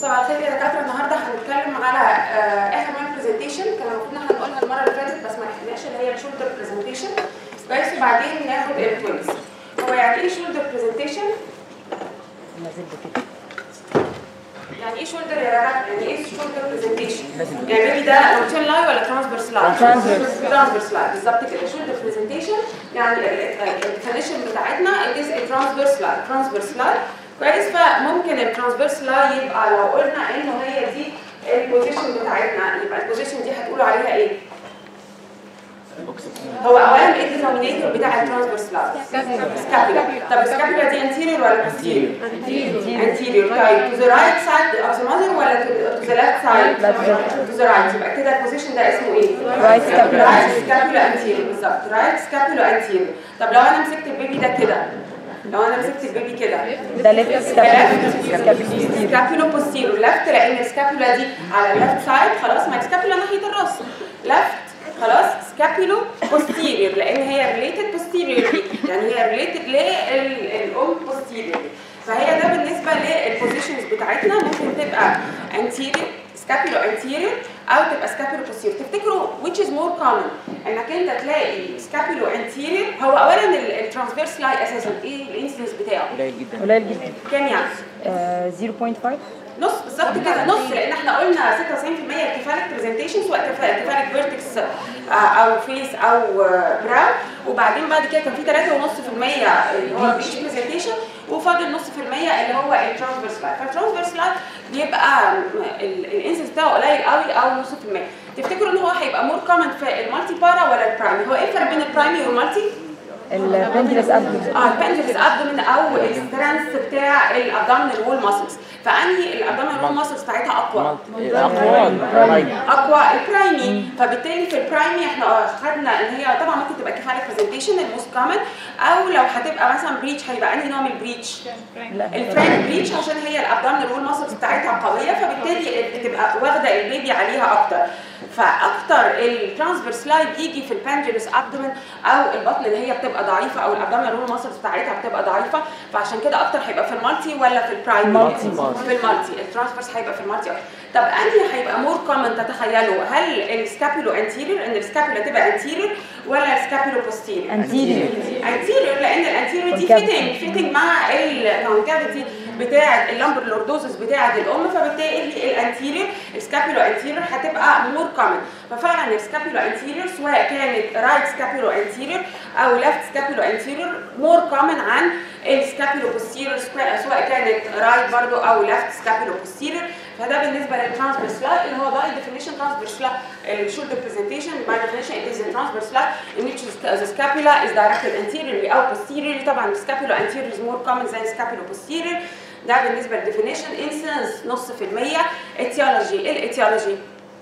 صباح الخير يا دكاتره النهارده هنتكلم على آه، اخر من برزنتيشن كان المفروض ان احنا نقولها المره اللي فاتت بس ما لحقناش اللي هي الشولدر برزنتيشن كويس وبعدين ناخد التوينز هو يعني ايه شولدر برزنتيشن؟ يعني ايه شولدر يا دكاتره؟ يعني ايه شولدر برزنتيشن؟ يعني بيبي ده لونجين لاي ولا ترانسفيرس لاي؟ Transverse. ترانسفيرس لاي بالظبط كده شولدر برزنتيشن يعني الديفينيشن بتاعتنا it is a transverse line transverse line كويس فممكن الترانسفيرس لاي يبقى لو قلنا انه هي دي البوزيشن بتاعتنا يبقى البوزيشن دي هتقولوا عليها ايه؟ هو اولا ايه الدينومينيتور بتاع الترانسفيرس لاي؟ سكابولا طب السكابولا دي انتيريور ولا posterior؟ anterior طيب to the right side of the mother ولا to the left side؟ to the right يبقى كده البوزيشن ده اسمه ايه؟ Right scapula. right scapula anterior بالظبط right scapula anterior طب لو انا مسكت البيبي ده كده لو انا مسكت البيبي كده ده ليفت سكابولي سكابولو بوستيرو لفت لان السكابولا دي على اللفت سايد خلاص ما السكابولا ناحيه الراس لفت خلاص سكابولو بوستيريور لان هي ريليتد بوستيريورلي يعني هي ريليتد للام بوستيريورلي فهي ده بالنسبه للبوزيشنز بتاعتنا ممكن تبقى انتيريور سكابولو انتيريور او تبقى سكابولو بوستيريور تفتكروا which is more common انك انت تلاقي سكابولو انتيريور هو اولا الترانسفيرس لاي اساسا ايه الانسيدنس بتاعه قليل جدا قليل جدا كام يعني آه، 0.5 نص بالظبط كده نص لان احنا قلنا 96% كفالك برزنتيشن سواء كفالك فيرتكس او فيس او براو وبعدين بعد كده كان في 3.5% اللي هو بيش برزنتيشن وفاضل نص في المية اللي هو الترانسفيرس لاين فالترانسفيرس لاين بيبقى الانسنس بتاعه قليل قوي او نص في المية تفتكروا ان هو هيبقى مور كومن في المالتي بارا ولا البرايمري هو ايه الفرق بين البرايمري والمالتي؟ البندلس ابدو اه البندلس ابدومين او السترانس بتاع الابدومينال وول ماسلز فانهي الابدومينال وول ماسلز بتاعتها اقوى اقوى اقوى البرايمي فبالتالي في البرايمي احنا خدنا ان هي طبعا ممكن تبقى كفايه برزنتيشن الموست كومن او لو هتبقى مثلا بريتش هيبقى انهي نوع من البريتش لا الفرانك بريتش عشان هي الابدومينال وول ماسلز بتاعتها قويه فبالتالي بتبقى واخده البيبي عليها اكتر فاكتر الترانسفيرس لاين بيجي في البانجلس ابدومين او البطن اللي هي بتبقى ضعيفه او الابدومينال وول ماسلز بتاعتها بتبقى ضعيفه فعشان كده اكتر هيبقى في المالتي ولا في البرايمري مالتي. في المالتي الترانسفيرس هيبقى في المالتي أكتر. طب انهي هيبقى مور كومن تتخيلوا هل السكابولو انتيريور ان السكابولا تبقى انتيريور ولا السكابولو بوستيريور انتيريور انتيريور لان الانتيريور دي Concavity. فيتنج فيتنج مع الكونكافيتي بتاعه اللامبر لوردوزس بتاعه الام فبالتالي الانتيريور السكابولو انتيريور هتبقى مور كومن ففعلا السكابولو انتيريور سواء كانت رايت سكابولو انتيريور او ليفت سكابولو انتيريور مور كومن عن السكابولو بوستيريور سواء كانت رايت برضو او ليفت سكابولو بوستيريور فده بالنسبه للترانسفيرس لا اللي هو باي ديفينيشن ترانسفيرس لا الشولدر برزنتيشن باي ديفينيشن it is a transverse لا in which the scapula is directed anteriorly او posteriorly طبعا السكابولا anterior is more common than scapulo posterior ده بالنسبه للديفينيشن انسنس نص في المية اتيولوجي ايه الاتيولوجي؟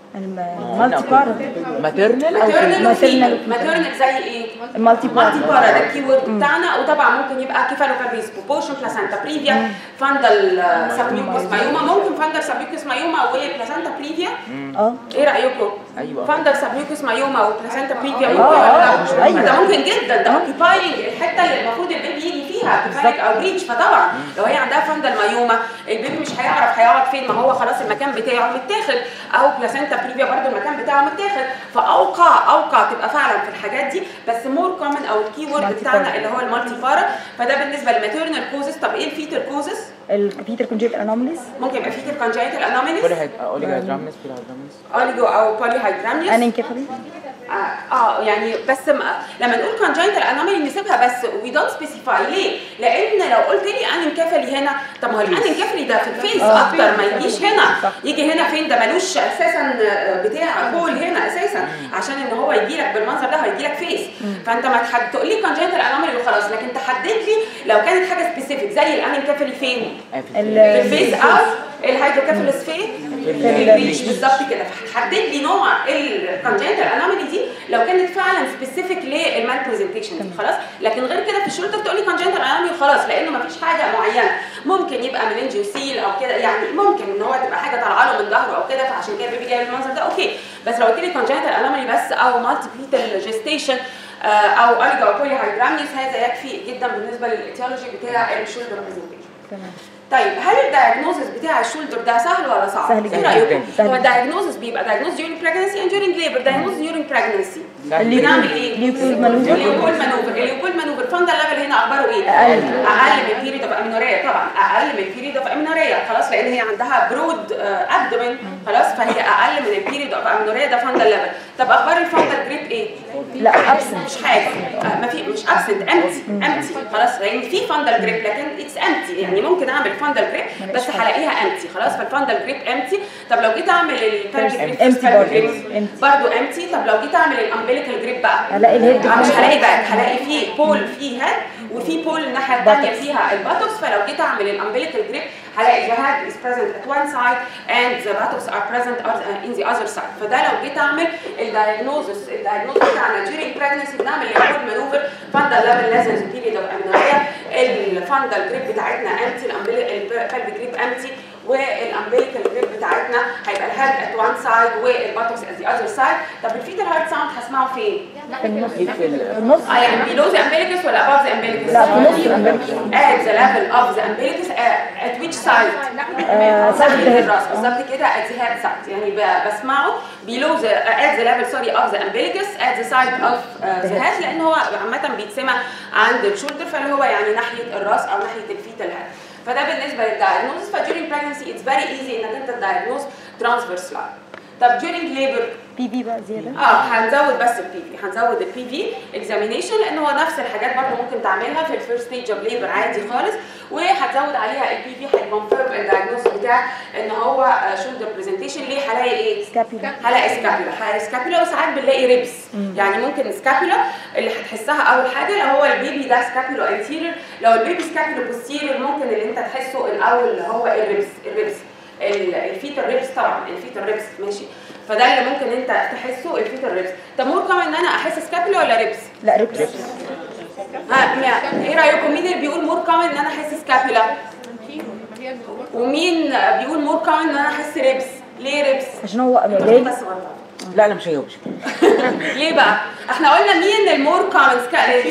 المالتي بارا ماتيرنال ماتيرنال وفيتال وفيتال. ماتيرنال زي ايه؟ المالتي مالتي بارا بارا ده الكيورد بتاعنا وطبعا ممكن يبقى كيفالوكالفيس بوبوشن بلاسنتا بريفيا فاندل سابيوكوس مايوما ممكن فاندل سابيوكوس مايوما وبلاسنتا بريفيا اه ايه رايكم؟ أيوة. فاندل سابيوكوس مايوما وبلاسنتا بريفيا آه، ممكن آه، ولا لا؟ أيوة. ده ممكن جدا ده اوكيباينج الحته اللي المفروض البيبي يجي فيها كفايه او ريتش فطبعا لو هي عندها فاندل مايوما البيبي مش هيعرف هيقعد فين ما هو خلاص المكان بتاعه متاخد او بلاسنتا بريفيا برضو المكان بتاعه متاخد فاوقع اوقع تبقى فعلا في الحاجات دي بس مور كومن او الكي وورد Multi بتاعنا para. اللي هو المالتي بارا فده بالنسبه للماتيرنال كوزز طب ايه الفيتر كوزز؟ البيتر كونجيت انوماليز ممكن يبقى فيتر كونجنتال انوميليز كل هيبقى اوليجا هيدرامنس بيلا هيدرامنس اوليجو او بولي هيدراميوس انكفالي آه, اه يعني بس م- لما نقول congenital anomaly نسيبها بس we don't specify ليه؟ لان لو قلت لي انكفلي هنا طب ما هو الانكفلي ده في الفيس آه. اكتر ما يجيش هنا صح. يجي هنا فين ده ملوش اساسا آه، بتاع بول هنا اساسا عشان ان هو يجي لك بالمنظر ده هيجي لك فيس فانت ما تحد... تقول لي congenital anomaly وخلاص لكن تحدد لي لو كانت حاجه سبيسيفيك زي الانكفلي فين؟ في الفيس او الهيدروكافيلس فين؟ في الريتش بالظبط كده فهتحدد لي نوع الكونجنتال انومالي دي لو كانت فعلا سبيسيفيك للمال برزنتيشن دي خلاص لكن غير كده في الشولدر تقول لي كونجنتال انومالي خلاص لانه مفيش حاجه معينه ممكن يبقى مننجيوسيل او كده يعني ممكن ان هو تبقى حاجه طالعه له من ظهره او كده فعشان كده البيبي جاي بالمنظر ده اوكي بس لو قلت لي كونجنتال انومالي بس او مالتي بيتال جيستيشن او الجا او بولي هيدرامنيوس هذا يكفي جدا بالنسبه للاتيولوجي بتاع الشولدر برزنتيشن تمام طيب هل الدايجنوزس بتاع الشولدر ده سهل ولا صعب؟ سهل ايه جدا. رايكم؟ سهل هو جدا. الدايجنوزس بيبقى دايجنوز during pregnancy and during labor diagnosis during pregnancy اللي بنعمل ايه؟ ليوبولد مانوفر. ليوبولد مانوفر الليوبولد مانوفر فاندر ليفل هنا اخباره ايه؟ أقل. اقل من بيريد اوف امينوريا طبعا اقل من بيريد اوف امينوريا خلاص لان هي عندها برود ابدومين خلاص فهي اقل من البيريد اوف امينوريا ده فاندر ليفل طب اخبار الفاندر جريب ايه؟ لا ابسنت مش حاجه آه، ما في مش ابسنت امتي امتي خلاص لان في فاندل جريب لكن اتس امتي يعني ممكن اعمل فاندل جريب بس هلاقيها امتي خلاص فالفاندل جريب امتي طب لو جيت اعمل الفالج جريب empty برضه. empty. برضه امتي طب لو جيت اعمل الامبليكال جريب بقى هلاقي الهيد آه، مش فيه. هلاقي باك هلاقي فيه بول فيه هيد وفي بول الناحيه الثانيه Buttocks. فيها الباتوكس فلو جيت اعمل الامبليكال جريب هلاقي the head is present at one side and the buttocks are present are- in the other side فده لو جيت اعمل الدايجنوزس الدايجنوزس بتاعنا during pregnancy بنعمل الهول مانوفر فاندل ليفل لازم بيريد اوف امينوريا الفاندل جريب بتاعتنا امتي الفالف جريب امتي والامبليكال جريب بتاعتنا هيبقى الهيد ات وان سايد والباتوكس ات ذا اذر سايد طب الفيتال هارت ساوند هسمعه فين؟ في النص في ال- في النص اه يعني below the umbilicus ولا above the umbilicus؟ لا في نص الامبليكس at the level of the umbilicus uh, at which side؟ آه، side of the ناحية head. الراس بالظبط كده at the head side يعني ب- بسمعه below the uh, at the level sorry of the umbilicus at the side of uh, the head لان هو عامة بيتسمع عند الشولدر فاللي هو يعني ناحية الراس او ناحية الفيتال هيد فده بالنسبة للدايجنوز ف during pregnancy it's very easy انك انت تدايجنوز transverse line طب during labor بي بي بقى زياده اه هنزود بس البي في هنزود البي في اكزامينيشن لان هو نفس الحاجات برضه ممكن تعملها في الفيرست ستيج اوف ليبر عادي خالص وهتزود عليها البي في هيكونفيرم الدايجنوز بتاع ان هو شولدر برزنتيشن ليه هلاقي ايه؟ سكابيولا هلاقي سكابيولا هلاقي سكابيولا وساعات بنلاقي ريبس يعني ممكن سكابيولا اللي هتحسها اول حاجه لو هو البيبي ده سكابيولا انتيرير لو البيبي سكابيولا بوستيرير ممكن اللي انت تحسه الاول اللي هو الريبس الريبس ال- الفيتال ريبس طبعا الفيتال ريبس ماشي فده اللي ممكن انت تحسه الفيتال ريبس طب مور كمان ان انا احس سكابيولا ولا ريبس لا ريبس ها مين- ايه رايكم مين اللي بيقول مور كمان ان انا احس سكابيولا ومين بيقول مور كمان ان انا احس ريبس ليه ريبس عشان هو جاي بس غلط لا لا مش هيجاوب مش هيجاوب. ليه بقى؟ احنا قلنا مين المور كومن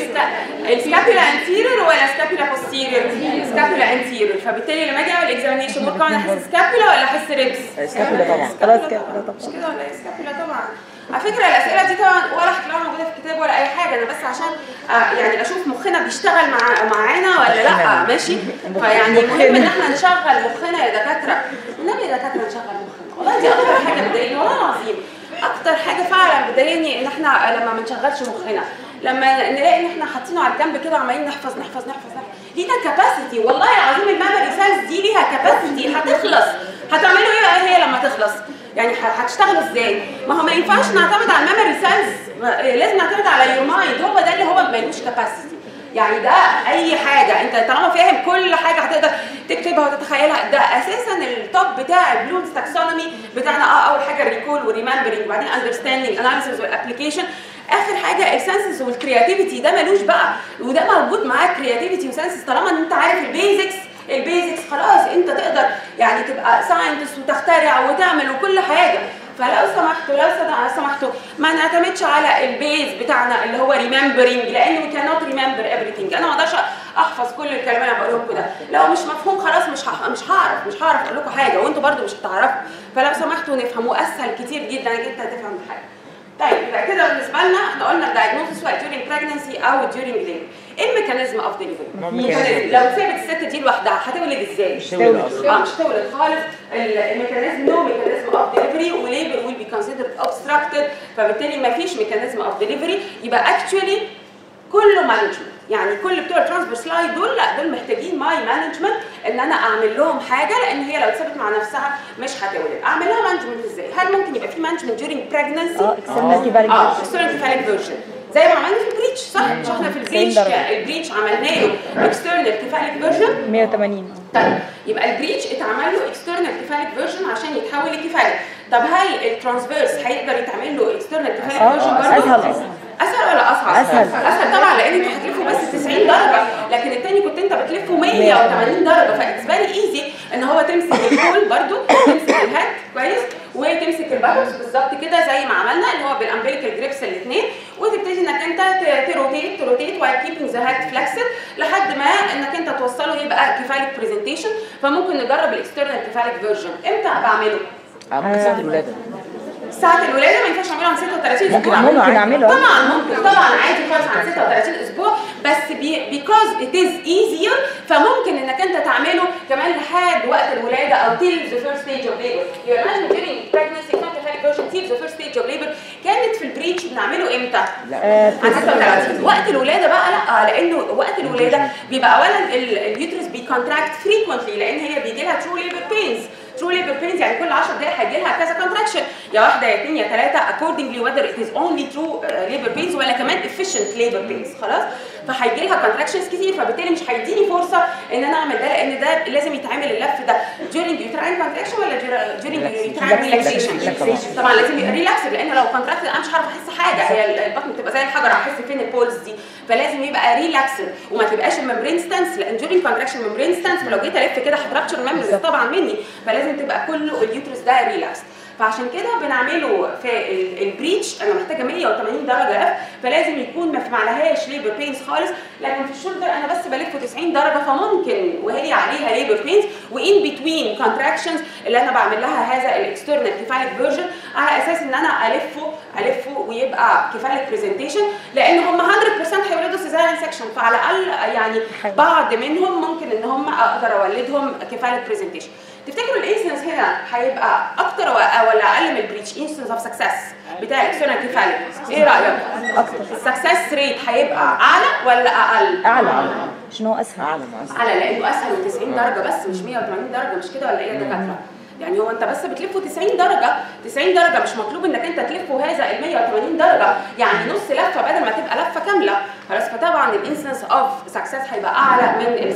السكابيولا انتيرير ولا سكابيولا بوستيرير؟ سكابيولا انتيرير فبالتالي لما اجي اعمل اكزامينيشن مور كومن احس سكابيولا ولا احس ريبس؟ سكابيولا طبعا. خلاص كده لا مش طبعا كده ولا ايه سكابيولا طبعا على فكره الاسئله دي طبعا ولا هتلاقوها موجوده في الكتاب ولا اي حاجه انا بس عشان آه يعني اشوف مخنا بيشتغل مع معانا ولا لا ماشي فيعني مهم ان احنا نشغل مخنا يا دكاتره والنبي يا دكاتره نشغل مخنا والله دي اكتر حاجه بتضايقني والله العظيم اكتر حاجه فعلا بتضايقني ان احنا لما ما نشغلش مخنا لما نلاقي ان احنا حاطينه على الجنب كده وعمالين نحفظ نحفظ نحفظ نحفظ لينا كاباسيتي والله العظيم الميموري سيلز دي ليها كاباسيتي هتخلص هتعملوا ايه بقى هي لما تخلص يعني ه- هتشتغلوا ازاي ما هو ما ينفعش نعتمد على الميموري سيلز لازم نعتمد على يور مايند هو ده اللي هو ملوش كاباسيتي يعني ده اي حاجه انت طالما فاهم كل حاجه هتقدر تكتبها وتتخيلها ده اساسا التوب بتاع البلومز تاكسونومي بتاعنا اه اول حاجه الريكول وريمبرنج وبعدين اندرستاندينج اناليسيس والابلكيشن اخر حاجه السنسز والكرياتيفيتي ده ملوش بقى وده موجود معاك كرياتيفيتي وسنسز طالما ان انت عارف البيزكس البيزكس خلاص انت تقدر يعني تبقى ساينتست وتخترع وتعمل وكل حاجه فلو سمحتوا لو سمح- سمحتوا ما نعتمدش على البيز بتاعنا اللي هو ريمبرنج لان وي كانوت ريمبر everything انا ما اقدرش احفظ كل الكلام اللي انا بقوله لكم ده لو مش مفهوم خلاص مش هح- مش هعرف مش هعرف اقول لكم حاجه وانتوا برضو مش هتعرفوا فلو سمحتوا نفهموا اسهل كتير جدا انك انت تفهم حاجه طيب يبقى كده بالنسبه لنا احنا قلنا الدايجنوستس سواء during pregnancy او during labor ايه الميكانيزم اوف ديليفري؟ ميكانيزم. لو سابت الست دي لوحدها هتولد ازاي؟ مش هتولد أصلاً. اه مش هتولد خالص ال- الميكانيزم نو ميكانيزم اوف ديليفري وليبر ويل بي كونسيدرد اوبستراكتد فبالتالي ما فيش ميكانيزم اوف ديليفري يبقى اكشولي كله مانجمنت يعني كل بتوع الترانسفير سلايد دول لا دول محتاجين ماي مانجمنت ان انا اعمل لهم حاجه لان هي لو اتثبت مع نفسها مش هتولد اعمل لها مانجمنت ازاي هل ممكن يبقى في مانجمنت during pregnancy اه اكسترنال كيفاليك اه external cephalic version زي ما عملنا في البريتش صح مش احنا في البريتش درجة. البريتش عملنا له external cephalic version 180 طيب يبقى البريتش اتعمل له اكسترنال كيفاليك فيرجن عشان يتحول لكيفاليك طب هل الترانسفيرس هيقدر يتعمل له اكسترنال كيفاليك آه، فيرجن أسهل برضه؟ أصلاً. اسهل ولا اصعب؟ أسهل. اسهل طبعا لان انتوا هتلفوا بس 90 درجه لكن التاني كنت انت بتلفه 180 درجه فاتس فيري ايزي ان هو تمسك الكول برضو تمسك الهات كويس وتمسك الباتوكس بالظبط كده زي ما عملنا اللي هو بالامبليكال جريبس الاثنين وتبتدي انك انت ت- تروتيت تروتيت وايل كيبنج ذا هيد فلكسد لحد ما انك انت توصله يبقى كفالك برزنتيشن فممكن نجرب الاكسترنال كفالك فيرجن امتى بعمله؟ اه ممكن ساعة الولادة ساعة الولادة ما ينفعش اعمله عن 36 ممكن اسبوع أعمله ممكن اعمله طبعا ممكن طبعا عادي خالص عن 36 اسبوع بس بي because it is easier فممكن انك انت تعمله كمان لحد وقت الولاده او till the first stage of labor you imagine during pregnancy quantified version till the first stage of labor كانت في البريتش بنعمله امتى؟ آه، عن 36 وقت الولاده بقى لا لانه وقت الولاده بيبقى اولا ال- اليوترس بيكونتراكت فريكونتلي لان هي بيجي لها ترو ليبر بينز ترو ليبر بينز يعني كل 10 دقائق هيجي لها كذا كونتراكشن يا واحده يا اثنين يا ثلاثه accordingly whether it is only true uh, labor pains ولا كمان efficient labor pains خلاص فهيجي لها كونتراكشنز كتير فبالتالي مش هيديني فرصه ان انا اعمل ده لان ده لازم يتعمل اللف ده during uterine contraction ولا dur- during uterine relaxation طبعا لازم يبقى ريلاكس لان لو كونتراكت انا مش هعرف احس حاجه هي البطن بتبقى زي الحجر هحس فين البولز دي فلازم يبقى ريلاكس وما تبقاش الممبرين ستانس لان during contraction ممبرين ستانس فلو جيت الف كده هترابتشر الممبرين طبعا مني فلازم تبقى كله اليوترس ده ريلاكس فعشان كده بنعمله في ال- البريتش انا محتاجه 180 درجه اف فلازم يكون ما في معلهاش ليبر بينز خالص لكن في الشولدر انا بس بلفه 90 درجه فممكن وهي عليها ليبر بينز وان بتوين كونتراكشنز اللي انا بعمل لها هذا الاكسترنال كيفاليك فيرجن على اساس ان انا الفه الفه ويبقى كيفاليك برزنتيشن لان هم 100% هيولدوا سيزاريان سكشن فعلى الاقل يعني حلو. بعض منهم ممكن ان هم اقدر اولدهم كيفاليك برزنتيشن تفتكروا الانسنس هنا هيبقى اكتر و- ولا اقل من البريتش انسنس اوف سكسس بتاع الاكسترنال كيفاليك ايه رايك اكتر السكسس ريت هيبقى اعلى ولا اقل اعلى اعلى عشان هو اسهل اعلى ما أسهل. اعلى لانه اسهل من 90 درجه بس مش 180 درجه مش كده ولا ايه يا دكاتره يعني هو انت بس بتلفه 90 درجه 90 درجه مش مطلوب انك انت تلفه هذا ال 180 درجه يعني نص لفه بدل ما تبقى لفه كامله خلاص فطبعا الانسنس اوف سكسس هيبقى اعلى من ال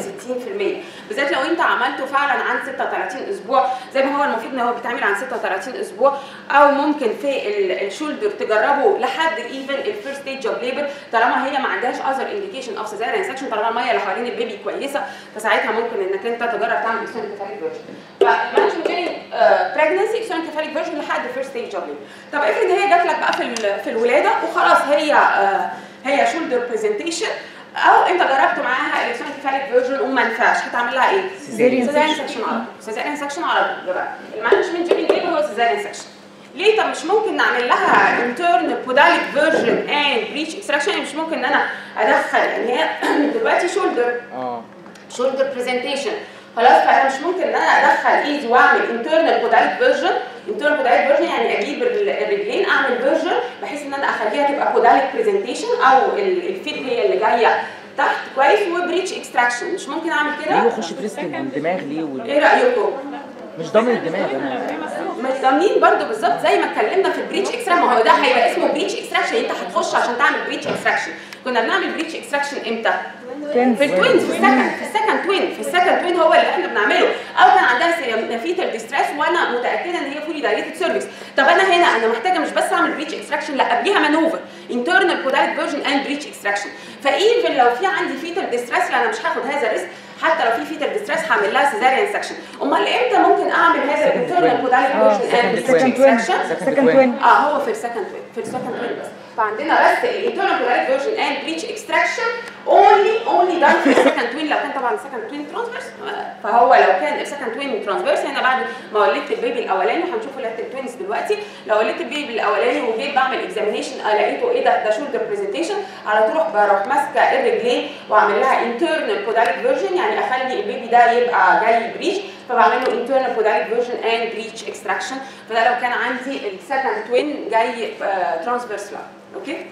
60% بالذات لو انت عملته فعلا عن 36 اسبوع زي ما هو المفروض ان هو بيتعمل عن 36 اسبوع او ممكن في ال- الشولدر تجربه لحد ايفن الفيرست ستيج اوف ليبر طالما هي ما عندهاش اذر انديكيشن اوف سيزاريان سكشن طالما الميه اللي حوالين البيبي كويسه فساعتها ممكن انك انت تجرب تعمل اكسون كفاليك فيرجن فالمانجمنت during بريجنسي اكسون كفاليك فيرجن لحد الفيرست ستيج اوف ليبر طب افرض هي جات لك بقى في ال- في الولاده وخلاص هي آه، هي شولدر برزنتيشن او انت جربت معاها الاكسون كفاليك فيرجن وما نفعش هتعمل لها ايه؟ Cesarean سيزاريان سكشن على طول سيزاريان سكشن على طول بقى المانجمنت during ليبر هو سيزاريان سكشن ليه طب مش ممكن نعمل لها internal podalic version and breech extraction يعني مش ممكن ان انا ادخل يعني هي دلوقتي شولدر اه شولدر برزنتيشن خلاص فانا مش ممكن ان انا ادخل ايدي واعمل internal podalic version internal podalic version يعني اجيب ال- الرجلين اعمل فيرجن بحيث ان انا اخليها تبقى podalic presentation او ال- الفيت هي اللي جايه تحت كويس وبريتش اكستراكشن مش ممكن اعمل ليه كده يخش في ريست الدماغ ليه وال- ايه رايكم مش ضامن الدماغ انا مش ضامنين برضو بالظبط زي ما اتكلمنا في البريتش اكستراكشن ما هو ده هيبقى اسمه بريتش اكستراكشن انت هتخش عشان تعمل بريتش اكستراكشن كنا بنعمل بريتش اكستراكشن امتى؟ Twins. في التوينز في السكند في السكند توين في السكند توين هو اللي احنا بنعمله او كان عندها فيتال ديستريس وانا متاكده ان هي فولي دايليتد سيرفكس طب انا هنا انا محتاجه مش بس اعمل بريتش اكستراكشن لا قبليها مانوفر انترنال كوداليك فيرجن اند بريتش اكستراكشن فايفن لو في عندي فيتال ديستريس لا انا مش هاخد هذا الريسك حتى لو في فيتال ديستريس هعمل لها سيزاريان سكشن امال امتى ممكن اعمل هذا الانترنال كوداليك اه فيرجن اند second بريتش second twin اكستراكشن second twin اه هو في السكند توين في السكند توين بس فعندنا بس الانترنال كوداليك فيرجن اند بريتش اكستراكشن اونلي اونلي دان في السكند توين لو كان طبعا السكند توين ترانسفيرس فهو لو كان السكند توين ترانسفيرس هنا بعد ما ولدت البيبي الاولاني وهنشوف ولادة التوينز دلوقتي لو ولدت البيبي الاولاني وجيت بعمل اكزامينيشن لقيته ايه ده ده شولدر برزنتيشن على طول بروح ماسكه الرجلين واعمل لها انترنال كوداليك فيرجن يعني اخلي البيبي ده يبقى جاي بريش فبعمل له انترنال كوداليك فيرجن اند بريتش اكستراكشن فده لو كان عندي السكند توين جاي ترانسفيرس لا اوكي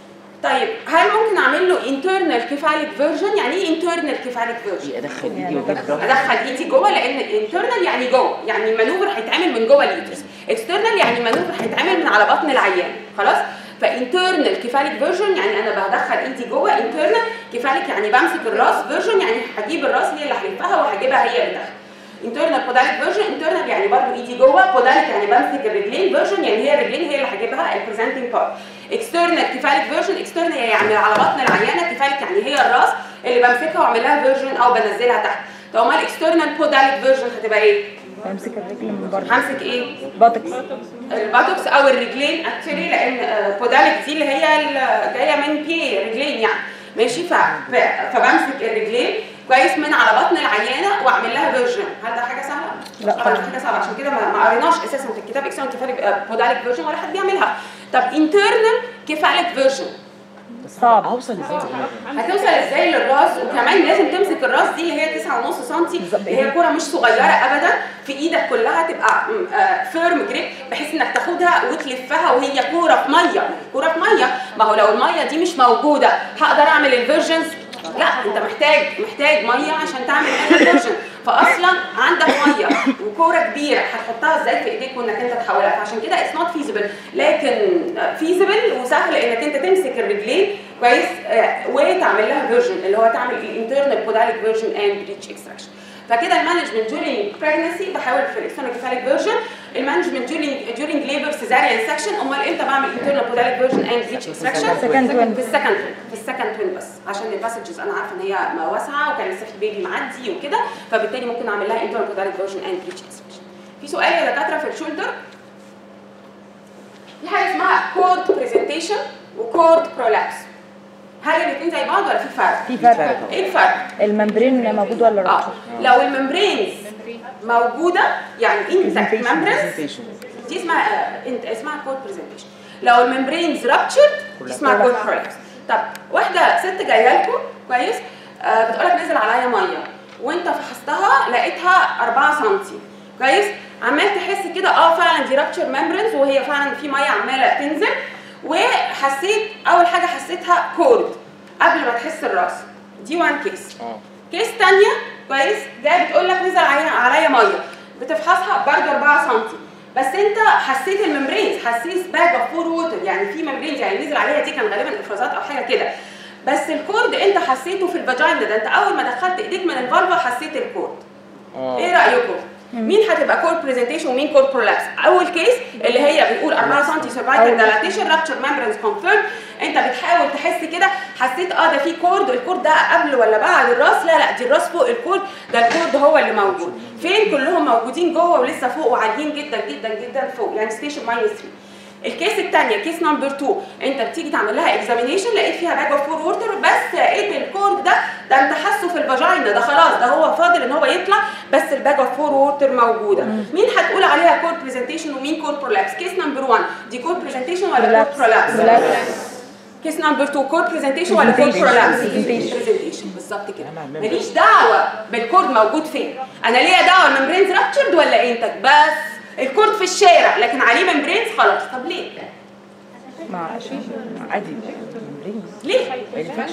طيب هل ممكن اعمل له انترنال كيفاليك فيرجن يعني ايه انترنال كيفاليك فيرجن ادخل ايدي يعني واجيب أدخل. ظهري ادخل ايدي جوه لان الانترنال يعني جوه يعني المانوفر هيتعمل من جوه اليوترس اكسترنال يعني المانوفر هيتعمل من على بطن العيان خلاص فانترنال كيفاليك فيرجن يعني انا بدخل ايدي جوه انترنال كيفاليك يعني بمسك الراس فيرجن يعني هجيب الراس هي اللي هلفها وهجيبها هي اللي تحت انترنال بوداليك فيرجن انترنال يعني برضه ايدي جوه بوداليك يعني بمسك الرجلين فيرجن يعني هي الرجلين هي اللي هجيبها البريزنتنج بارت اكسترنال كيفاليك فيرجن اكسترنال يعني على بطن العيانه كيفاليك يعني هي الراس اللي بمسكها واعمل لها فيرجن او بنزلها تحت طب امال اكسترنال بوداليك فيرجن هتبقى ايه؟ بمسك الرجل من بره همسك ايه باتكس الباتوكس او الرجلين اكشلي لان آه، بوداليك دي اللي هي ال- جايه من بي رجلين يعني ماشي ف... ف- فبمسك الرجلين كويس من على بطن العيانه واعمل لها فيرجن هل ده حاجه سهله؟ لا طبعا طبعا. دي حاجه صعبه عشان كده ما ما قريناش اساسا في الكتاب اكسون كيفاليك بوداليك فيرجن ولا حد بيعملها طب انترنال كيفاليك فيرجن بس صعب. اوصل ازاي للدماغ؟ هتوصل ازاي للراس وكمان لازم تمسك الراس دي اللي هي 9.5 سم اللي هي كوره مش صغيره ابدا في ايدك كلها تبقى فيرم جريب بحيث انك تاخدها وتلفها وهي كوره في ميه كوره في ميه ما هو لو الميه دي مش موجوده هقدر اعمل الفيرجنز لا انت محتاج محتاج ميه عشان تعمل الفيرجن فاصلا عندك ميه وكوره كبيره هتحطها ازاي في ايديك وانك انت تحولها فعشان كده اتس نوت فيزبل لكن فيزبل وسهل انك انت تمسك الرجلين كويس آه، وتعمل لها فيرجن اللي هو تعمل الانترنال بوداليك فيرجن اند ريتش اكستراكشن فكده المانجمنت during pregnancy بحاول في الاكسترنال فيرجن المانجمنت during during labor cesarean section امال امتى بعمل internal podalic version and reach extraction Second twin. في السكند في السكند توين بس عشان الباسجز انا عارفه ان هي ما واسعه وكان لسه في بيبي معدي وكده فبالتالي ممكن اعمل لها internal podalic version and reach extraction في سؤال يا دكاتره في الشولدر في حاجه اسمها كورد برزنتيشن وكورد برولابس هل الاثنين زي بعض ولا في فرق؟ في فرق فرق. ايه الفرق؟ الممبرين موجود ولا اه رابطه لو الممبرينز موجوده يعني انتاكت ممبرينز Presentation. دي اسمها آه، انت اسمها كود برزنتيشن لو الممبرينز رابتشرد دي اسمها كود برولابس طب واحده ست جايه لكم كويس آه بتقول لك نزل عليا ميه وانت فحصتها لقيتها 4 سم كويس عمال تحس كده اه فعلا دي رابتشر ممبرينز وهي فعلا في ميه عماله تنزل وحسيت اول حاجه حسيتها كورد قبل ما تحس الراس دي وان كيس اه كيس تانية كويس جايه بتقول لك نزل عليا عليا ميه بتفحصها برضه 4 سم بس انت حسيت الممبرينز حسيت باج اوف فور ووتر يعني في ممبرينز يعني نزل عليها دي كان غالبا افرازات او حاجه كده بس الكورد انت حسيته في الفاجينا ده انت اول ما دخلت ايديك من الفالفا حسيت الكورد ايه اه رايكم مين هتبقى كور برزنتيشن ومين كور برولابس اول كيس اللي هي بنقول 4 سم سيرفايكال ديلاتيشن رابتشر ممبرينز كونفيرم انت بتحاول تحس كده حسيت اه ده في كورد الكورد ده قبل ولا بعد الراس لا لا دي الراس فوق الكورد ده الكورد هو اللي موجود فين كلهم موجودين جوه ولسه فوق وعاليين جدا جدا جدا فوق يعني ستيشن ماينس 3 الكيس الثانيه كيس نمبر 2 انت بتيجي تعمل لها اكزامينيشن لقيت فيها باج اوف فور ووتر بس لقيت الكورد ده ده انت حاسه في الفاجينا ده خلاص ده هو فاضل ان هو يطلع بس الباج اوف فور ووتر موجوده مين هتقول عليها كورد برزنتيشن ومين كورد برولابس كيس نمبر 1 دي كورد برزنتيشن ولا كورد برولابس كيس نمبر 2 كورد برزنتيشن ولا كورد Presentation. برولابس Presentation. برزنتيشن بالظبط كده أنا عمال ماليش دعوه بالكورد موجود فين انا ليا دعوه الممبرينز رابتشرد ولا انتك بس الكورد في الشارع لكن عليه ممبرينز خلاص طب ليه مع عادي ممبرين ليه ما ينفعش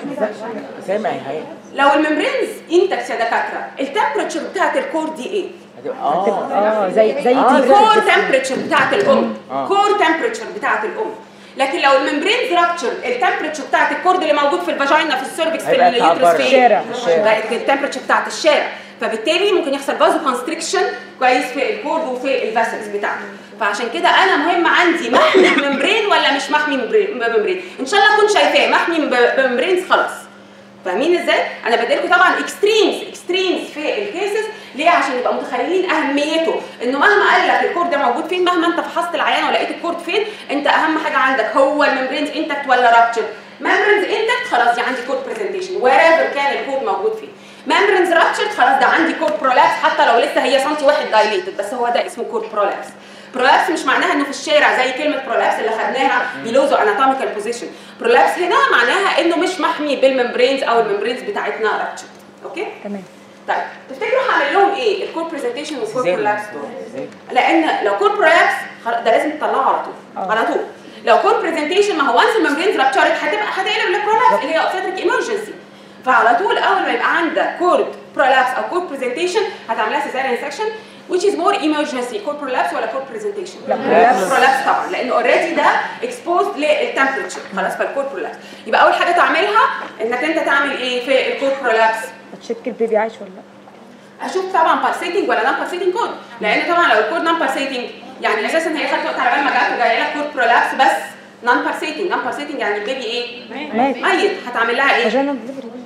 سامع يا هي لو الممبرينز انتكس يا دكاتره التمبرتشر بتاعت الكور دي ايه هتبقى اه اه زي زي آه، دي زي- كور تمبرتشر بتاعت الام آه. كور تمبرتشر بتاعت الام لكن لو الممبرينز رابتشر التمبرتشر بتاعت الكورد اللي موجود في الفاجينا في السيرفكس في هيبقى بتاع اليوترس بره. في الشارع. الشارع. التمبرتشر بتاعت الشارع فبالتالي ممكن يحصل فازو كونستريكشن كويس في الكورد وفي الفاسلز بتاعته فعشان كده انا مهم عندي محمي بممبرين ولا مش محمي بممبرين بممبرين ان شاء الله اكون شايفاه محمي ب- بممبرينز خلاص فاهمين ازاي؟ انا بديلكم طبعا اكستريمز اكستريمز في الكيسز ليه؟ عشان نبقى متخيلين اهميته انه مهما قال لك الكورد ده موجود فين مهما انت فحصت العيان ولقيت الكورد فين انت اهم حاجه عندك هو الممبرينز انتكت ولا رابتشر ممبرينز انتكت خلاص دي عندي كورد برزنتيشن وير كان الكورد موجود فين ممبرينز رابتشر خلاص ده عندي كورد برولابس حتى لو لسه هي سنتي واحد دايليتد بس هو ده اسمه كورد برولابس برولابس مش معناها انه في الشارع زي كلمه برولابس اللي خدناها بيلوزو اناتوميكال بوزيشن برولابس هنا معناها انه مش محمي بالممبرينز او الممبرينز بتاعتنا رابتشر اوكي تمام طيب تفتكروا هعمل لهم ايه الكور برزنتيشن والكور ازاي برولابس دول ازاي لان لو كور برولابس خلاص ده لازم تطلعه على طول آه. على طول لو كور برزنتيشن ما هو وانس الممبرينز رابتشرت هتبقى هتقلب لبرولابس اللي هي اوبستريك ايمرجنسي فعلى طول اول ما يبقى عندك كورد برولابس او كورد برزنتيشن هتعملها سيزاريان سكشن which is more emergency كور برولابس ولا كور برزنتيشن لا برولابس برولابس طبعا لان اوريدي ده اكسبوزد للتمبرتشر خلاص فالكور برولابس يبقى اول حاجه تعملها انك انت تعمل ايه في الكور برولابس هتشك البيبي عايش ولا لا اشوف طبعا بالسيتنج ولا نون بالسيتنج كود لان طبعا لو الكود نون بالسيتنج يعني اساسا هي خدت وقت على بال ما جت وجايه لك كود برولابس بس نون بالسيتنج نون بالسيتنج يعني البيبي ايه؟ مات ميت هتعمل لها ايه؟ فاجينا دليفري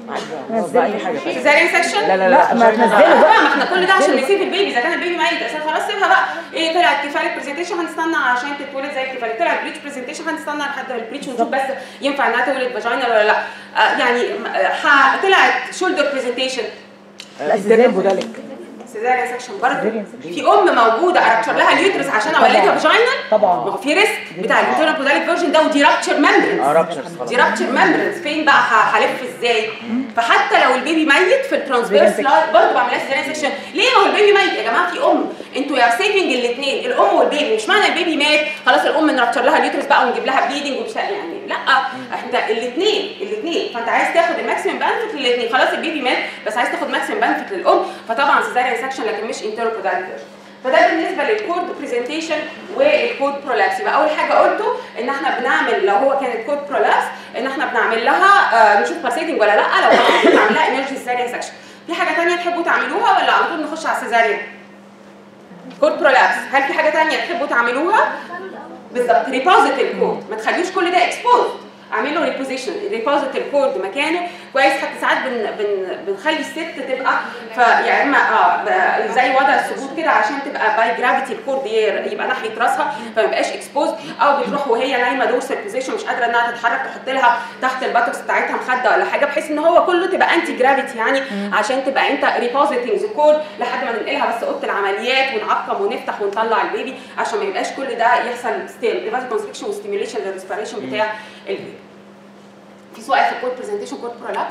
عادي خلاص بقى اي حاجه بقى. سيزاريان سكشن لا لا لا، لا ما مش تنزله عايزة. بقى. بقى ما احنا كل ده عشان نسيب البيبي اذا كان البيبي ميت اساسا خلاص سيبها بقى ايه طلعت كفايه برزنتيشن هنستنى عشان تتولد زي الكفايه طلعت بريتش برزنتيشن هنستنى لحد البريتش ونشوف بس ينفع انها تولد فاجينا ولا لا آه يعني آه، ح- طلعت شولدر برزنتيشن آه، انترنال بودالك سيزاريان سكشن برضه Cesarean section. في ام موجوده اركشر لها اليوترس عشان اولدها طبعاً. فاجينا طبعاً. ما هو في ريسك بتاع الانترنال بوداليك فيرجن ده ودي رابتشر ممبرنز اه رابتشرز خلاص دي رابتشر ممبرنز فين بقى ه- هلف ازاي فحتى لو البيبي ميت في الترانسفيرس Cesarean لاين برضه بعملها سيزاريان سكشن ليه ما هو البيبي ميت يا جماعه في ام انتوا يا سيفنج الاثنين الام والبيبي مش معنى البيبي مات خلاص الام نرابتشر لها اليوترس بقى ونجيب لها بليدنج ومش يعني لا احنا الاثنين الاثنين فانت عايز تاخد الماكسيمم بنفيت للاثنين خلاص البيبي مات بس عايز تاخد ماكسيمم بنفيت للام فطبعا سيزاريان سكشن لكن مش انترنال بوداليك فده بالنسبه للكورد برزنتيشن والكود برولابس يبقى اول حاجه قلته ان احنا بنعمل لو هو كانت كود برولابس ان احنا بنعمل لها آه نشوف بارسيتنج ولا لا لو كانت بنعمل لها انرجي سيزاريان سكشن في حاجه ثانيه تحبوا تعملوها ولا على طول نخش على السيزاريان كود برولابس هل في حاجه ثانيه تحبوا تعملوها بالظبط ريبوزيت الكود ما تخليوش كل ده اكسبوز اعمل له ريبوزيشن ريبوزيت الكود مكانه كويس حتى ساعات بن بن بنخلي الست تبقى فيا اما اه ب- زي وضع السقوط كده عشان تبقى باي جرافيتي الكود ي- يبقى ناحيه راسها فما يبقاش اكسبوز او بتروح وهي نايمه دورسال بوزيشن مش قادره انها تتحرك تحط لها تحت الباتوكس بتاعتها مخده ولا حاجه بحيث ان هو كله تبقى انتي جرافيتي يعني عشان تبقى انت ريبوزيتنج الكود لحد ما ننقلها بس اوضه العمليات ونعقم ونفتح ونطلع البيبي عشان ما يبقاش كل ده يحصل ستيل ديفايس كونستريكشن وستيميوليشن للريسبيريشن بتاع البيبي في سؤال في الكود برزنتيشن كود برولابس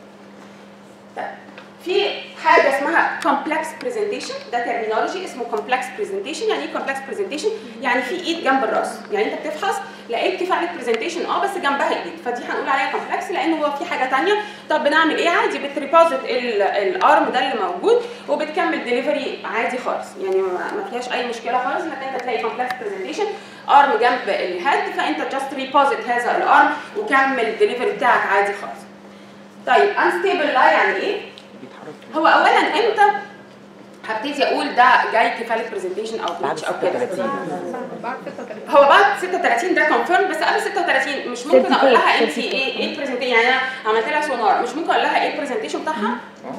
في حاجه اسمها كومبلكس برزنتيشن ده ترمينولوجي اسمه كومبلكس برزنتيشن يعني ايه كومبلكس برزنتيشن يعني في ايد جنب الراس يعني انت بتفحص لقيت كفايه برزنتيشن اه بس جنبها ايد فدي هنقول عليها كومبلكس لان هو في حاجه ثانيه طب بنعمل ايه عادي بتريبوزيت الارم ده اللي موجود وبتكمل ديليفري عادي خالص يعني ما ما فيهاش اي مشكله خالص انك انت تلاقي كومبلكس برزنتيشن ارم جنب الهيد فانت جاست ريبوزيت هذا الارم وكمل الديليفري بتاعك عادي خالص طيب انستيبل لا يعني ايه بيتحرك هو اولا امتى هبتدي اقول ده جاي كفاله برزنتيشن او بعد بيتش او كده 36 هو بعد 36 ده كونفيرم بس قبل 36 مش ممكن اقول لها انت 34. ايه ايه البرزنتيشن يعني انا عملت لها سونار مش ممكن اقول لها ايه البرزنتيشن بتاعها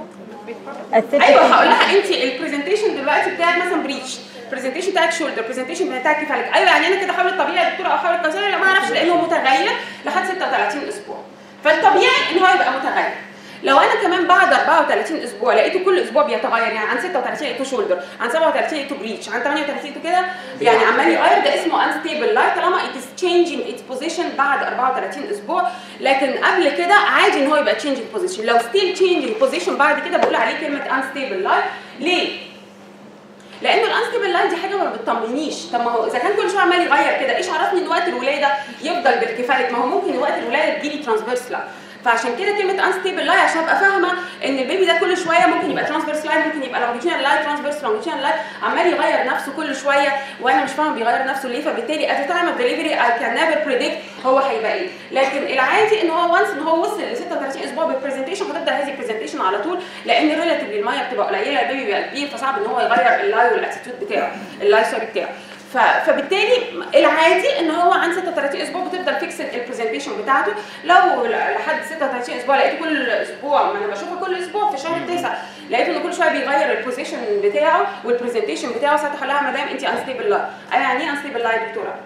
ايوه هقول لها انت البرزنتيشن دلوقتي بتاعك مثلا بريتش البرزنتيشن بتاعك شولدر البرزنتيشن بتاعك كفالك ايوه يعني انا كده حاول الطبيعي يا دكتوره او حاول القيصري لا ما اعرفش لانه متغير لحد 36 اسبوع فالطبيعي ان هو يبقى متغير لو انا كمان بعد 34 اسبوع لقيته كل اسبوع بيتغير يعني عن 36 لقيته شولدر عن 37 لقيته بريتش عن 38 لقيته كده يعني عمال يغير ده اسمه unstable لايت طالما it is changing its position بعد 34 اسبوع لكن قبل كده عادي ان هو يبقى changing position لو still changing position بعد كده بقول عليه كلمه unstable لايت ليه؟ لانه الانستيبل لاين دي حاجه ما بتطمنيش طب ما هو اذا كان كل شويه عمال يغير كده ايش عرفني ان وقت الولاده يفضل بالكفايه ما هو ممكن وقت الولاده تجيلي ترانسفيرس لاين فعشان كده كلمه انستيبل لاين عشان ابقى فاهمه ان البيبي ده كل شويه ممكن يبقى ترانسفيرس لاين ممكن يبقى لونجيتيونال لاين ترانسفيرس لونجيتيونال لاين عمال يغير نفسه كل شويه وانا مش فاهمه بيغير نفسه ليه فبالتالي at the time of delivery I can never predict هو هيبقى ايه لكن العادي ان هو وانس ان هو وصل ل 36 اسبوع بالبرزنتيشن هتبدا هذه البرزنتيشن على طول لان ريلاتيفلي الميه بتبقى قليله البيبي بيبقى كبير فصعب ان هو يغير اللاي والاتيتيود بتاعه اللاي سوري بتاعه ف- فبالتالي العادي ان هو عن 36 اسبوع بتفضل فيكس البرزنتيشن بتاعته لو ل- لحد 36 اسبوع لقيته كل اسبوع ما انا بشوفه كل اسبوع في شهر التاسع لقيته انه كل شويه بيغير البوزيشن بتاعه والبرزنتيشن بتاعه ساعتها هقول لها مدام انت انستيبل لاي انا يعني ايه انستيبل لاي يا دكتوره؟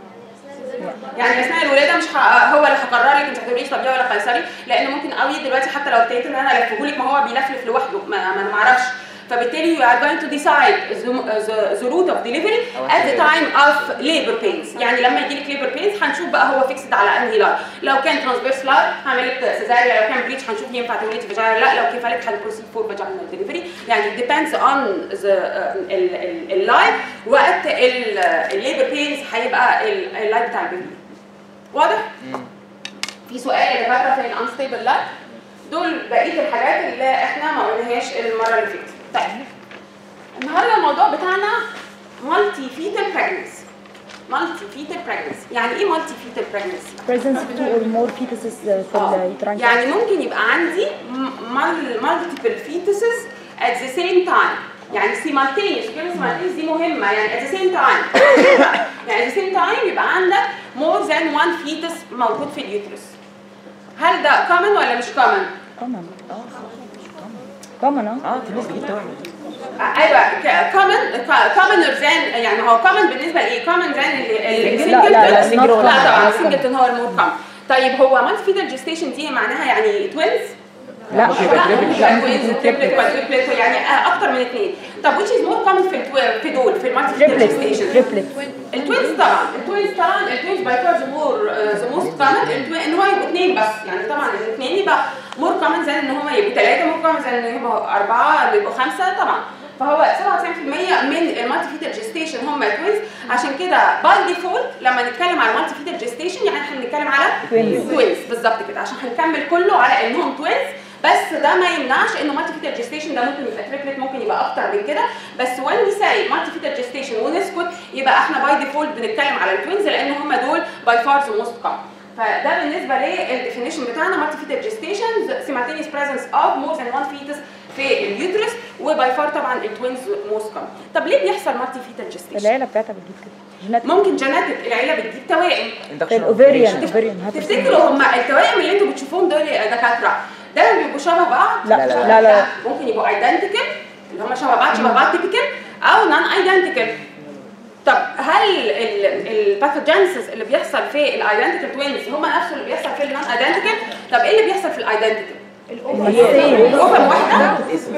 يعني اثناء الولاده مش ه... هو اللي هقرر لك انت هتقولي طبيعي ولا قيصري لان ممكن قوي دلوقتي حتى لو ابتديت ان انا الفه لك ما هو بيلفلف لوحده ما, ما انا ما اعرفش فبالتالي you are going to decide the, the, the route of delivery at the time of labor pains يعني لما يجي لك labor pains هنشوف بقى هو فيكسد على انهي لاين لو كان transverse لاين هعمل لك سيزاريا لو كان بريتش هنشوف ينفع تولدي فاجينا لا لو كفالك هنبروسيد فور فاجينال ديليفري يعني it depends on the اللاين وقت الليبر بينز هيبقى اللاين بتاع البيبي واضح؟ في سؤال يا دكاتره في الانستيبل لاين دول بقيه الحاجات اللي احنا ما قلناهاش المره اللي فاتت طيب النهارده الموضوع بتاعنا مالتي فيتال بريجنسي مالتي فيتال بريجنسي يعني ايه مالتي فيتال بريجنسي presence of two or more fetuses في آه. اليوتراين يعني ممكن يبقى عندي مالتيبل فيتسز at the same time يعني simultaneous كلمة simultaneous دي مهمة يعني at the same time يعني at the same time يبقى عندك more than one fetus موجود في اليوترس هل ده common ولا مش common؟ كومن كومن اه اه في ناس بتجيب توابل ايوه كومن كومن زان يعني هو كومن بالنسبه لايه؟ كومن زان لا لا لا single not لا طبعا common. سنجلتون هو المور كومن طيب هو مالتي فيتال جيستيشن دي معناها يعني توينز؟ لا ممكن لا يبقى ممكن triplets. يبقى توينز تريبلت كوادريبلت يعني آه، اكتر من اثنين طب which is more common في التو- في دول في المالتي فيتال تريبلت جيستيشن تريبلت التوينز طبعا التوينز طبعا التوينز باي فار ذا مور ذا موست كومن ان هو يبقوا اثنين بس يعني طبعا الاثنين يبقى مور كومن زي ان هم يبقوا ثلاثه مور كومن زي ان يبقوا اربعه يبقوا خمسه طبعا فهو 97% من المالتي فيتال جيستيشن هم توينز عشان كده باي ديفولت لما نتكلم على مالتي فيتال جيستيشن يعني احنا بنتكلم على Twins. توينز بالظبط كده عشان هنكمل كله على انهم توينز بس ده ما يمنعش انه مالتي فيتال جيستيشن ده ممكن يبقى تريبلت ممكن يبقى اكتر من كده بس وين وي ساي مالتي فيتال جيستيشن ونسكت يبقى احنا باي ديفولت بنتكلم على التوينز لان هم دول باي فار ذا موست كومن فده بالنسبه للديفينيشن بتاعنا مالتي فيتال جيستيشن سيمالتينيوس بريزنس اوف مور ذان وان فيتس في اليوترس وباي فار طبعا التوينز موست كومن طب ليه بيحصل مالتي فيتال جيستيشن العيله بتاعتها بتجيب كده جينات ممكن جيناتيك العيله بتجيب توائم في الاوفيريان اوفيريان تفتكروا هم التوائم اللي انتوا بتشوفوهم دول يا دكاتره ده بيبقوا شبه بعض لا لا، لا. لا لا ممكن يبقوا ايدنتيكال اللي هم شبه بعض شبه بعض تيبيكال او نون ايدنتيكال طب هل الباثوجينيسيس اللي بيحصل في الايدنتيكال توينز هم نفسه اللي بيحصل في النون ايدنتيكال طب ايه اللي بيحصل في الايدنتيكال المثلين اوفم واحده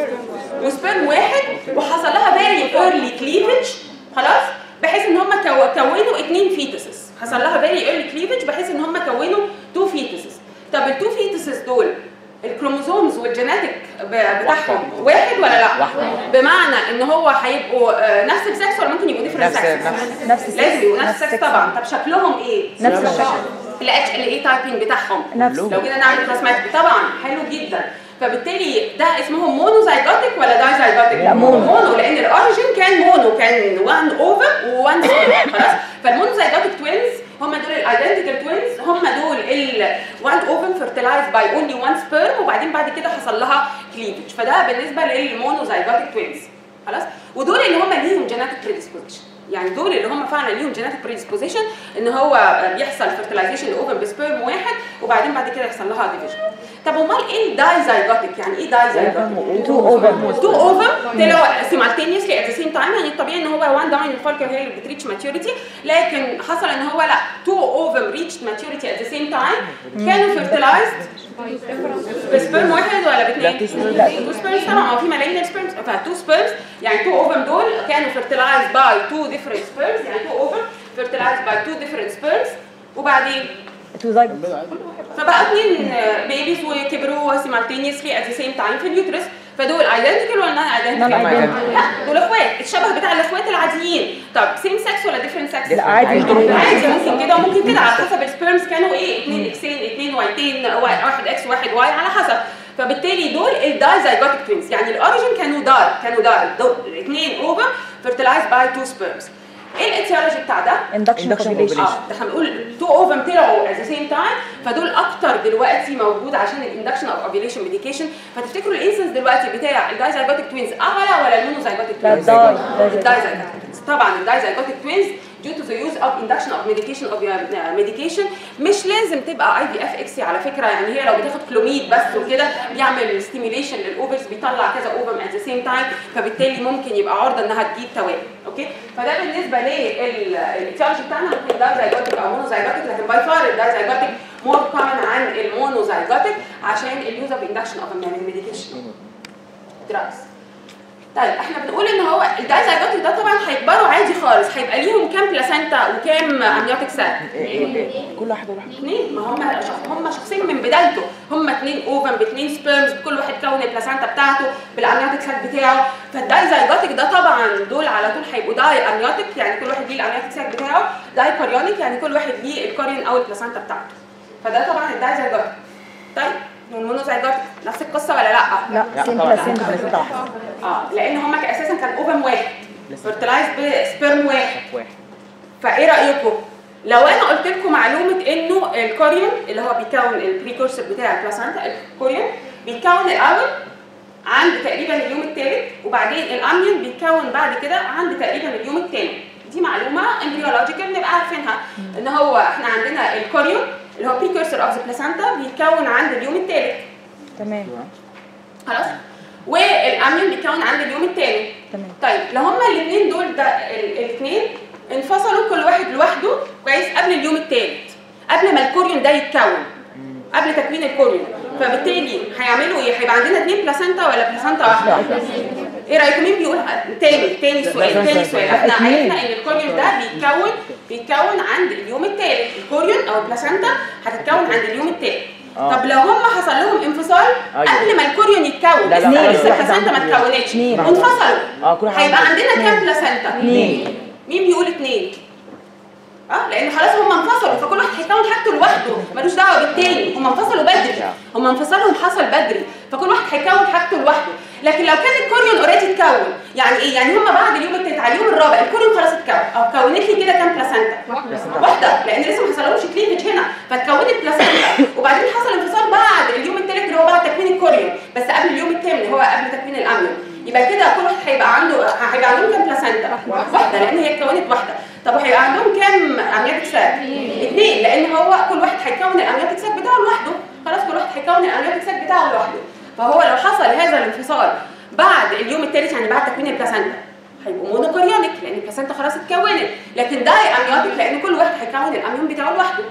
وسبرم واحد وحصل لها فيري ايرلي كليفج خلاص بحيث ان هم كو- كونوا اثنين فيتسز حصل لها فيري ايرلي كليفج بحيث ان هم كونوا تو فيتسز طب التو فيتسز دول الكروموزومز والجيناتيك ب- بتاعهم واحد ولا لا؟ بمعنى ان هو هيبقوا آه، نفس السكس ولا ممكن يبقوا ديفرنت نفس سكس؟ نفس نفس السكس. لازم يبقوا نفس نفس السكس السكس. طبعا طب شكلهم ايه؟ نفس الشكل الاتش ال اي تايبنج بتاعهم نفس لو جينا نعمل كلاسماتيك طبعا حلو جدا فبالتالي ده اسمهم مونوزايجوتيك ولا دايزايجوتيك؟ لا، مونو. مونو لان الاوريجين كان مونو كان 1 اوفر و1 خلاص فالمونوزايجوتيك توينز هم دول الايدنتيكال توينز هم دول ال 1 اوفر فيرتلايز باي اونلي 1 سبيرم وبعدين بعد كده حصل لها كليفج فده بالنسبه للمونوزايجوتيك توينز خلاص ودول اللي هم ليهم جيناتيك بريدisposition يعني دول اللي هم فعلا ليهم جيناتيك بريدisposition ان هو بيحصل فيرتلايزيشن لاوفر بسبيرم واحد وبعدين بعد كده يحصل لها ديفيجن طب امال ايه الدايزايجوتيك يعني ايه دايزايجوتيك تو اوفر تو اوفر طلعوا سيمالتينيوسلي ات ذا سيم تايم يعني الطبيعي ان هو وان داين الفولكر هي اللي بتريتش ماتيوريتي لكن حصل ان هو لا تو اوفر ريتش ماتيوريتي ات ذا سيم تايم كانوا فيرتلايزد بسبرم واحد ولا باثنين؟ لا. تو سبيرمز طبعا هو في ملايين سبيرمز فتو سبيرمز يعني تو اوفر دول كانوا فيرتلايزد باي تو ديفرنت سبيرمز يعني تو اوفر فيرتلايزد باي تو ديفرنت سبيرمز وبعدين تو زايجوت فبقى اثنين بيبيز وكبروا سيمالتينيوسلي ات ذا سيم تايم في اليوترس فدول ايدنتيكال ولا نون Non ايدنتيكال؟ identical. لا دول اخوات الشبه بتاع الاخوات العاديين طب سيم سكس ولا ديفرنت سكس؟ لا عادي عادي ممكن كده وممكن كده على حسب السبيرمز كانوا ايه؟ اثنين اكسين اثنين وايتين واحد اكس واحد واي على حسب فبالتالي دول الدايزايجوتيك توينز يعني الاوريجن كانوا داي كانوا داي دول اثنين اوفر فيرتلايز باي تو سبيرمز ايه الاتيولوجي بتاع ده؟ اندكشن Induction اوفيليشن اه ده احنا بنقول تو اوفم طلعوا ات ذا سيم تايم فدول اكتر دلوقتي موجود عشان الاندكشن اوف اوفيليشن ميديكيشن فتفتكروا الانسنس دلوقتي بتاع الدايزايجوتيك توينز اعلى ولا المونوزايجوتيك لا توينز؟ الداي الدايزايجوتيك توينز طبعا الدايزايجوتيك توينز due to the use of induction of medication of uh, medication مش لازم تبقى اي في اف اكسي على فكره يعني هي لو بتاخد كلوميد بس وكده بيعمل ستيميليشن للاوفرز بيطلع كذا اوفر ات ذا سيم تايم فبالتالي ممكن يبقى عرضه انها تجيب توائم اوكي فده بالنسبه للتيولوجي بتاعنا ممكن دايزايجوتيك او مونوزايجوتيك لكن باي فار الدايزايجوتيك مور كومن عن المونوزايجوتيك عشان اليوز اوف اندكشن اوف ميديكيشن دراجز طيب احنا بنقول ان هو الدايزايجوتيك ده طبعا هيكبروا عادي خالص هيبقى ليهم كام بلاسنتا وكام امنيوتيك سيل كل واحد واحد اثنين ما هم شخ- هم شخصين من بدايته هم اثنين اوفن باثنين سبيرمز كل واحد كون البلاسنتا بتاعته بالامنيوتيك سيل بتاعه فالدايزايجوتيك ده طبعا دول على طول هيبقوا داي امنيوتيك يعني كل واحد ليه الامنيوتيك سيل بتاعه داي كاريونيك يعني كل واحد ليه الكاريون او البلاسنتا بتاعته فده طبعا الدايزايجوتيك طيب والمونوزايجوتيك نفس القصه ولا لا؟ لا لا سيم طبعا بلاسينتا بلاسنتا واحده اه لان هم اساسا كان اوفن واحد فيرتلايز بسبرم واحد واحد فايه رايكم لو انا قلت لكم معلومه انه الكوريون اللي هو بيكون البريكورسور بتاع البلاسنتا الكوريون بيتكون الاول عند تقريبا اليوم الثالث وبعدين الامنيون بيتكون بعد كده عند تقريبا اليوم الثاني دي معلومه امبريولوجيكال نبقى عارفينها ان هو احنا عندنا الكوريون اللي هو بريكورسور اوف ذا بلاسنتا بيتكون عند اليوم الثالث تمام خلاص والاميون بيتكون عند اليوم الثاني تمام طيب لو هما الاثنين دول ده الاثنين انفصلوا كل واحد لوحده كويس قبل اليوم الثالث قبل ما الكوريون ده يتكون قبل تكوين الكوريون فبالتالي هيعملوا ايه؟ هيبقى عندنا اثنين بلاسنتا ولا بلاسنتا واحده؟ ايه رايكم مين بيقول تاني تاني سؤال تاني سؤال احنا اتنين. عرفنا ان الكوريون ده بيتكون بيتكون عند اليوم الثالث الكوريون او البلاسنتا هتتكون عند اليوم الثالث آه. طب لو هم حصل لهم انفصال أيوة. قبل ما الكوريون يتكون لا، لا، لسه خلاص، لسه واحد البلاسنتا ما عنده اتكونتش اتنين. وانفصلوا اه كل واحد هيبقى عنده عندنا اتنين. كام بلاسنتا؟ اتنين. مين بيقول اتنين؟ اه لان خلاص هم انفصلوا فكل واحد هيكون حاجته لوحده ملوش دعوه بالتاني هم انفصلوا بدري هم انفصالهم حصل بدري فكل واحد هيكون حاجته لوحده لكن لو كان الكوريون اوريدي اتكون يعني ايه يعني هم بعد اليوم التالت على اليوم الرابع الكوريون خلاص اتكون او كونت لي كده كام بلاسنتا واحده لان لسه ما حصلهمش كليفج هنا فاتكونت بلاسنتا وبعدين حصل انفصال بعد اليوم الثالث اللي هو بعد تكوين الكوريون بس قبل اليوم الثامن اللي هو قبل تكوين الاميون يبقى كده كل واحد هيبقى عنده هيبقى عندهم كام بلاسنتا واحده لان هي اتكونت واحده طب وهيبقى عندهم كام امنياتيك ساك اثنين لان هو كل واحد هيكون الامنياتيك ساك بتاعه لوحده خلاص كل واحد هيكون الامنياتيك ساك بتاعه لوحده فهو لو حصل هذا الانفصال بعد اليوم الثالث يعني بعد تكوين البلاسنتا هيبقوا مونوكوريونيك لان البلاسنتا خلاص اتكونت لكن ده امنيوتيك لان كل واحد هيكون الاميون بتاعه لوحده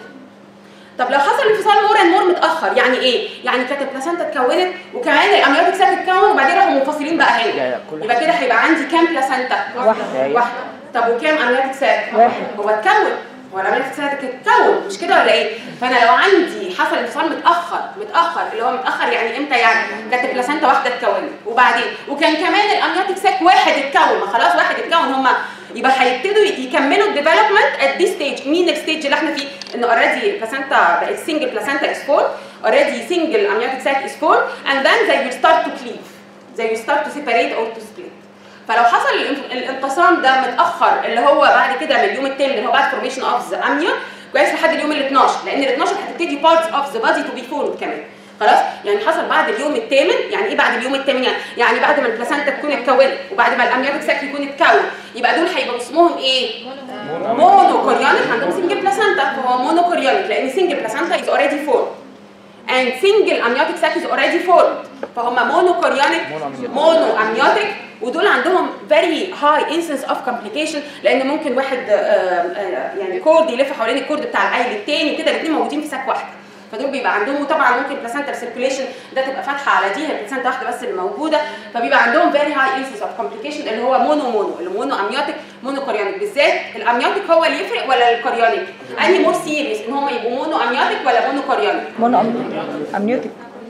طب لو حصل انفصال مور ان مور متاخر يعني ايه؟ يعني كانت البلاسنتا اتكونت وكمان الامنيوتيك ساك اتكون وبعدين راحوا منفصلين بقى لا، هنا لا، كل يبقى كده هيبقى عندي كام بلاسنتا؟ واحدة. واحده طب وكام امنيوتيك ساك؟ واحد. هو اتكون هو الامنيوتيك ساك اتكون مش كده ولا ايه؟ فانا لو عندي حصل انفصال متاخر متاخر اللي هو متاخر يعني امتى يعني؟ كانت البلاسنتا واحده اتكونت وبعدين وكان كمان الامنيوتيك ساك واحد اتكون ما خلاص واحد اتكون هم يبقى هيبتدوا يكملوا الديفلوبمنت ات دي ستيج مين الستيج اللي احنا فيه؟ ان اوريدي البلاسنتا بقت سنجل بلاسنتا از فورم already single amniotic sac is formed and then they will start to cleave they will start to separate or to split فلو حصل الانف- الانقسام ده متاخر اللي هو بعد كده من اليوم الثاني اللي هو بعد formation of the amnion كويس لحد اليوم ال 12 لان ال 12 هتبتدي parts of the body to be formed كمان خلاص يعني حصل بعد اليوم الثامن يعني ايه بعد اليوم الثامن يعني يعني بعد ما البلاسنتا تكون اتكونت وبعد ما الامنيوتيك ساك يكون اتكون يبقى دول هيبقوا اسمهم ايه مونو كوريونيك عندهم سنجل بلاسنتا فهو مونو كوريونيك لان سنجل بلاسنتا is already formed and single amniotic sac is already formed فهم مونو كوريونيك مونو امنيوتيك ودول عندهم very high incidence of complication لان ممكن واحد آه، آه، يعني كورد يلف حوالين الكورد بتاع العيل التاني كده الاثنين موجودين في ساك واحده فدول بيبقى عندهم وطبعا ممكن بلاسنتا سيركيوليشن ده تبقى فاتحه على دي هي بلاسنتا واحده بس اللي موجوده فبيبقى عندهم very high incidence of complication اللي هو مونو مونو اللي مونو امنيوتيك مونو كوريونيك بالذات الامنيوتيك هو اللي يفرق ولا الكوريونيك؟ انهي مور سيريس ان هم يبقوا مونو امنيوتيك ولا مونو كوريونيك؟ مونو أم- امنيوتيك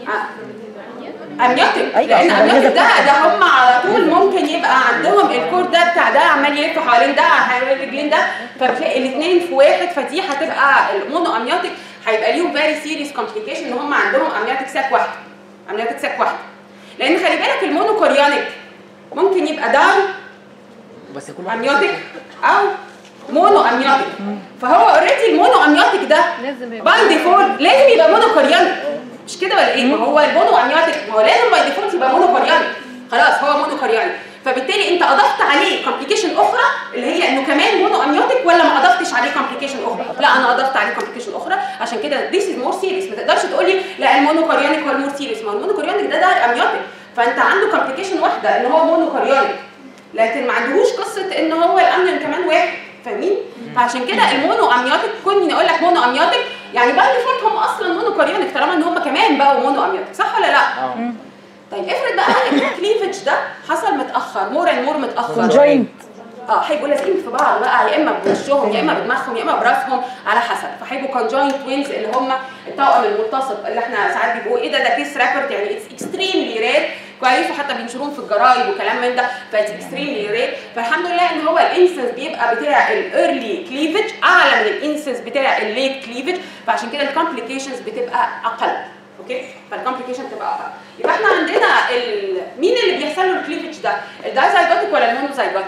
امنيوتيك أيوة، لان عشان امنيوتيك كده ده ده هم على طول ممكن يبقى عندهم الكور ده بتاع ده عمال يلف حوالين ده حوالين الرجلين ده فبتلاقي الاثنين في واحد فدي هتبقى المونو امنيوتيك هيبقى ليهم فيري سيريس كومبليكيشن ان هم عندهم امنيوتيك ساك واحده امنيوتيك ساك واحده لان خلي بالك المونو كوريونيك ممكن يبقى داون بس كل واحد امنيوتيك او مونو امنيوتيك فهو اوريدي المونو امنيوتيك ده لازم يبقى باي ديفولت لازم يبقى مونو كوريونيك مش كده ولا ايه؟ ما هو المونو امنيوتيك ما هو لازم باي ديفولت يبقى مونو كوريونيك خلاص هو مونو كوريونيك فبالتالي انت اضفت عليه كومبليكيشن اخرى اللي هي انه كمان مونو امنيوتيك ولا ما اضفتش عليه كومبليكيشن اخرى؟ لا انا اضفت عليه كومبليكيشن اخرى عشان كده ذيس از مور سيريس ما تقدرش تقول لي لا المونو كوريونيك هو المور سيريس ما هو المونو كوريونيك ده ده امنيوتيك فانت عنده كومبليكيشن واحده ان هو مونو كوريونيك لكن ما عندهوش قصه ان هو الامنيون كمان واحد فاهمين؟ فعشان كده المونو امنيوتيك كوني اقول لك مونو امنيوتيك يعني باي ديفولت هم اصلا مونو كوريونيك طالما ان هم كمان بقوا مونو امنيوتيك صح ولا لا؟ اه طيب افرض بقى ان الكليفج ده حصل متاخر مور ان مور متاخر جوينت اه هيبقوا لازقين في بعض بقى يا اما بوشهم يا اما بدماغهم يا اما براسهم على حسب فهيبقوا كونجوينت توينز اللي هم التوأم الملتصق اللي احنا ساعات بيبقوا ايه ده ده كيس رابرت يعني اتس اكستريملي رير كويس وحتى بينشروهم في الجرايد وكلام من ده فاتس اكستريملي رير فالحمد لله ان هو الانسنس بيبقى بتاع الايرلي كليفج اعلى من الانسنس بتاع الليت كليفج فعشان كده الكومبليكيشنز بتبقى اقل اوكي فالكومبليكيشن تبقى اقل يبقى احنا عندنا ال... مين اللي بيحصل له الكليفج ده الدايزايجوتيك ولا المونوزايجوتيك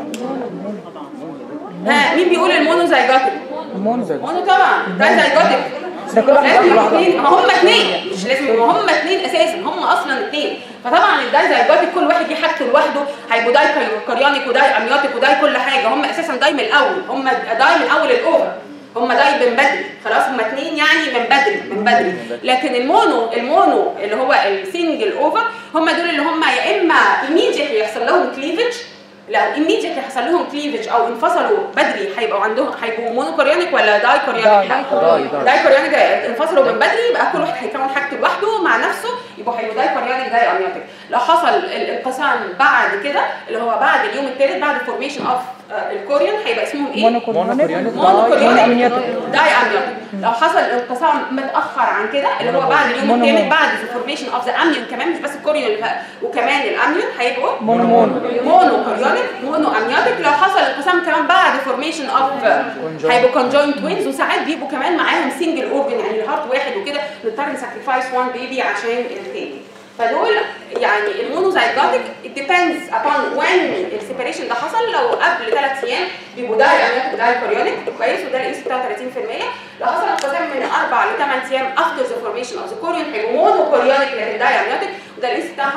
ها مين بيقول المونوزايجوتيك مونو مونو طبعا دايزايجوتيك ده كل واحد لازم يبقوا لوحده. اثنين ما هم اثنين مش لازم يبقوا هم اثنين اساسا هم اصلا اثنين فطبعا الدايزايجوتيك كل واحد ليه حاجته لوحده هيبقوا داي كاريونيك وداي اميوتيك وداي كل حاجه هم اساسا داي من الاول هم داي من اول الاوفر هم داي من بدري خلاص هم اتنين يعني من بدري من بدري لكن المونو المونو اللي هو السنجل اوفر هم دول اللي هم يا اما immediately يحصل لهم كليفج لو immediately حصل لهم كليفج او انفصلوا بدري هيبقوا عندهم هيبقوا مونو كوريونيك ولا داي كوريونيك؟ داي داي داي كوريونيك انفصلوا من بدري يبقى كل واحد هيكون حاجته لوحده مع نفسه يبقوا هيبقوا داي كوريونيك داي امنيوتيك لو حصل الانقسام بعد كده اللي هو بعد اليوم الثالث بعد فورميشن اوف الكوريون هيبقى اسمهم ايه؟ مونوكوريونيك مونو كوريونيك امنيوتيك داي امنيوتيك لو حصل انقسام متاخر عن كده اللي هو بعد اليوم مونو الثالث مونو. بعد الفورميشن اوف ذا امنيون كمان مش بس الكوريون وكمان الامنيون هيبقوا مونو مونو مونو كوريونيك مونو امنيوتيك لو حصل انقسام كمان بعد فورميشن اوف هيبقوا كونجوينت توينز وساعات بيبقوا كمان معاهم سنجل اورجن يعني الهارت واحد وكده نضطر نساكريفايس وان بيبي عشان التاني فدول يعني المونوزايجوتيك it depends upon when السيبريشن ده حصل لو قبل ثلاث ايام بيبقوا داي امنيوتيك داي كوريونيك كويس وده الاس 33% لو حصل انقسام من اربع ل 8 ايام افتر ذا فورميشن اوف ذا كوريون هيبقوا مونو كوريونيك لكن داي امنيوتيك وده الاس بتاع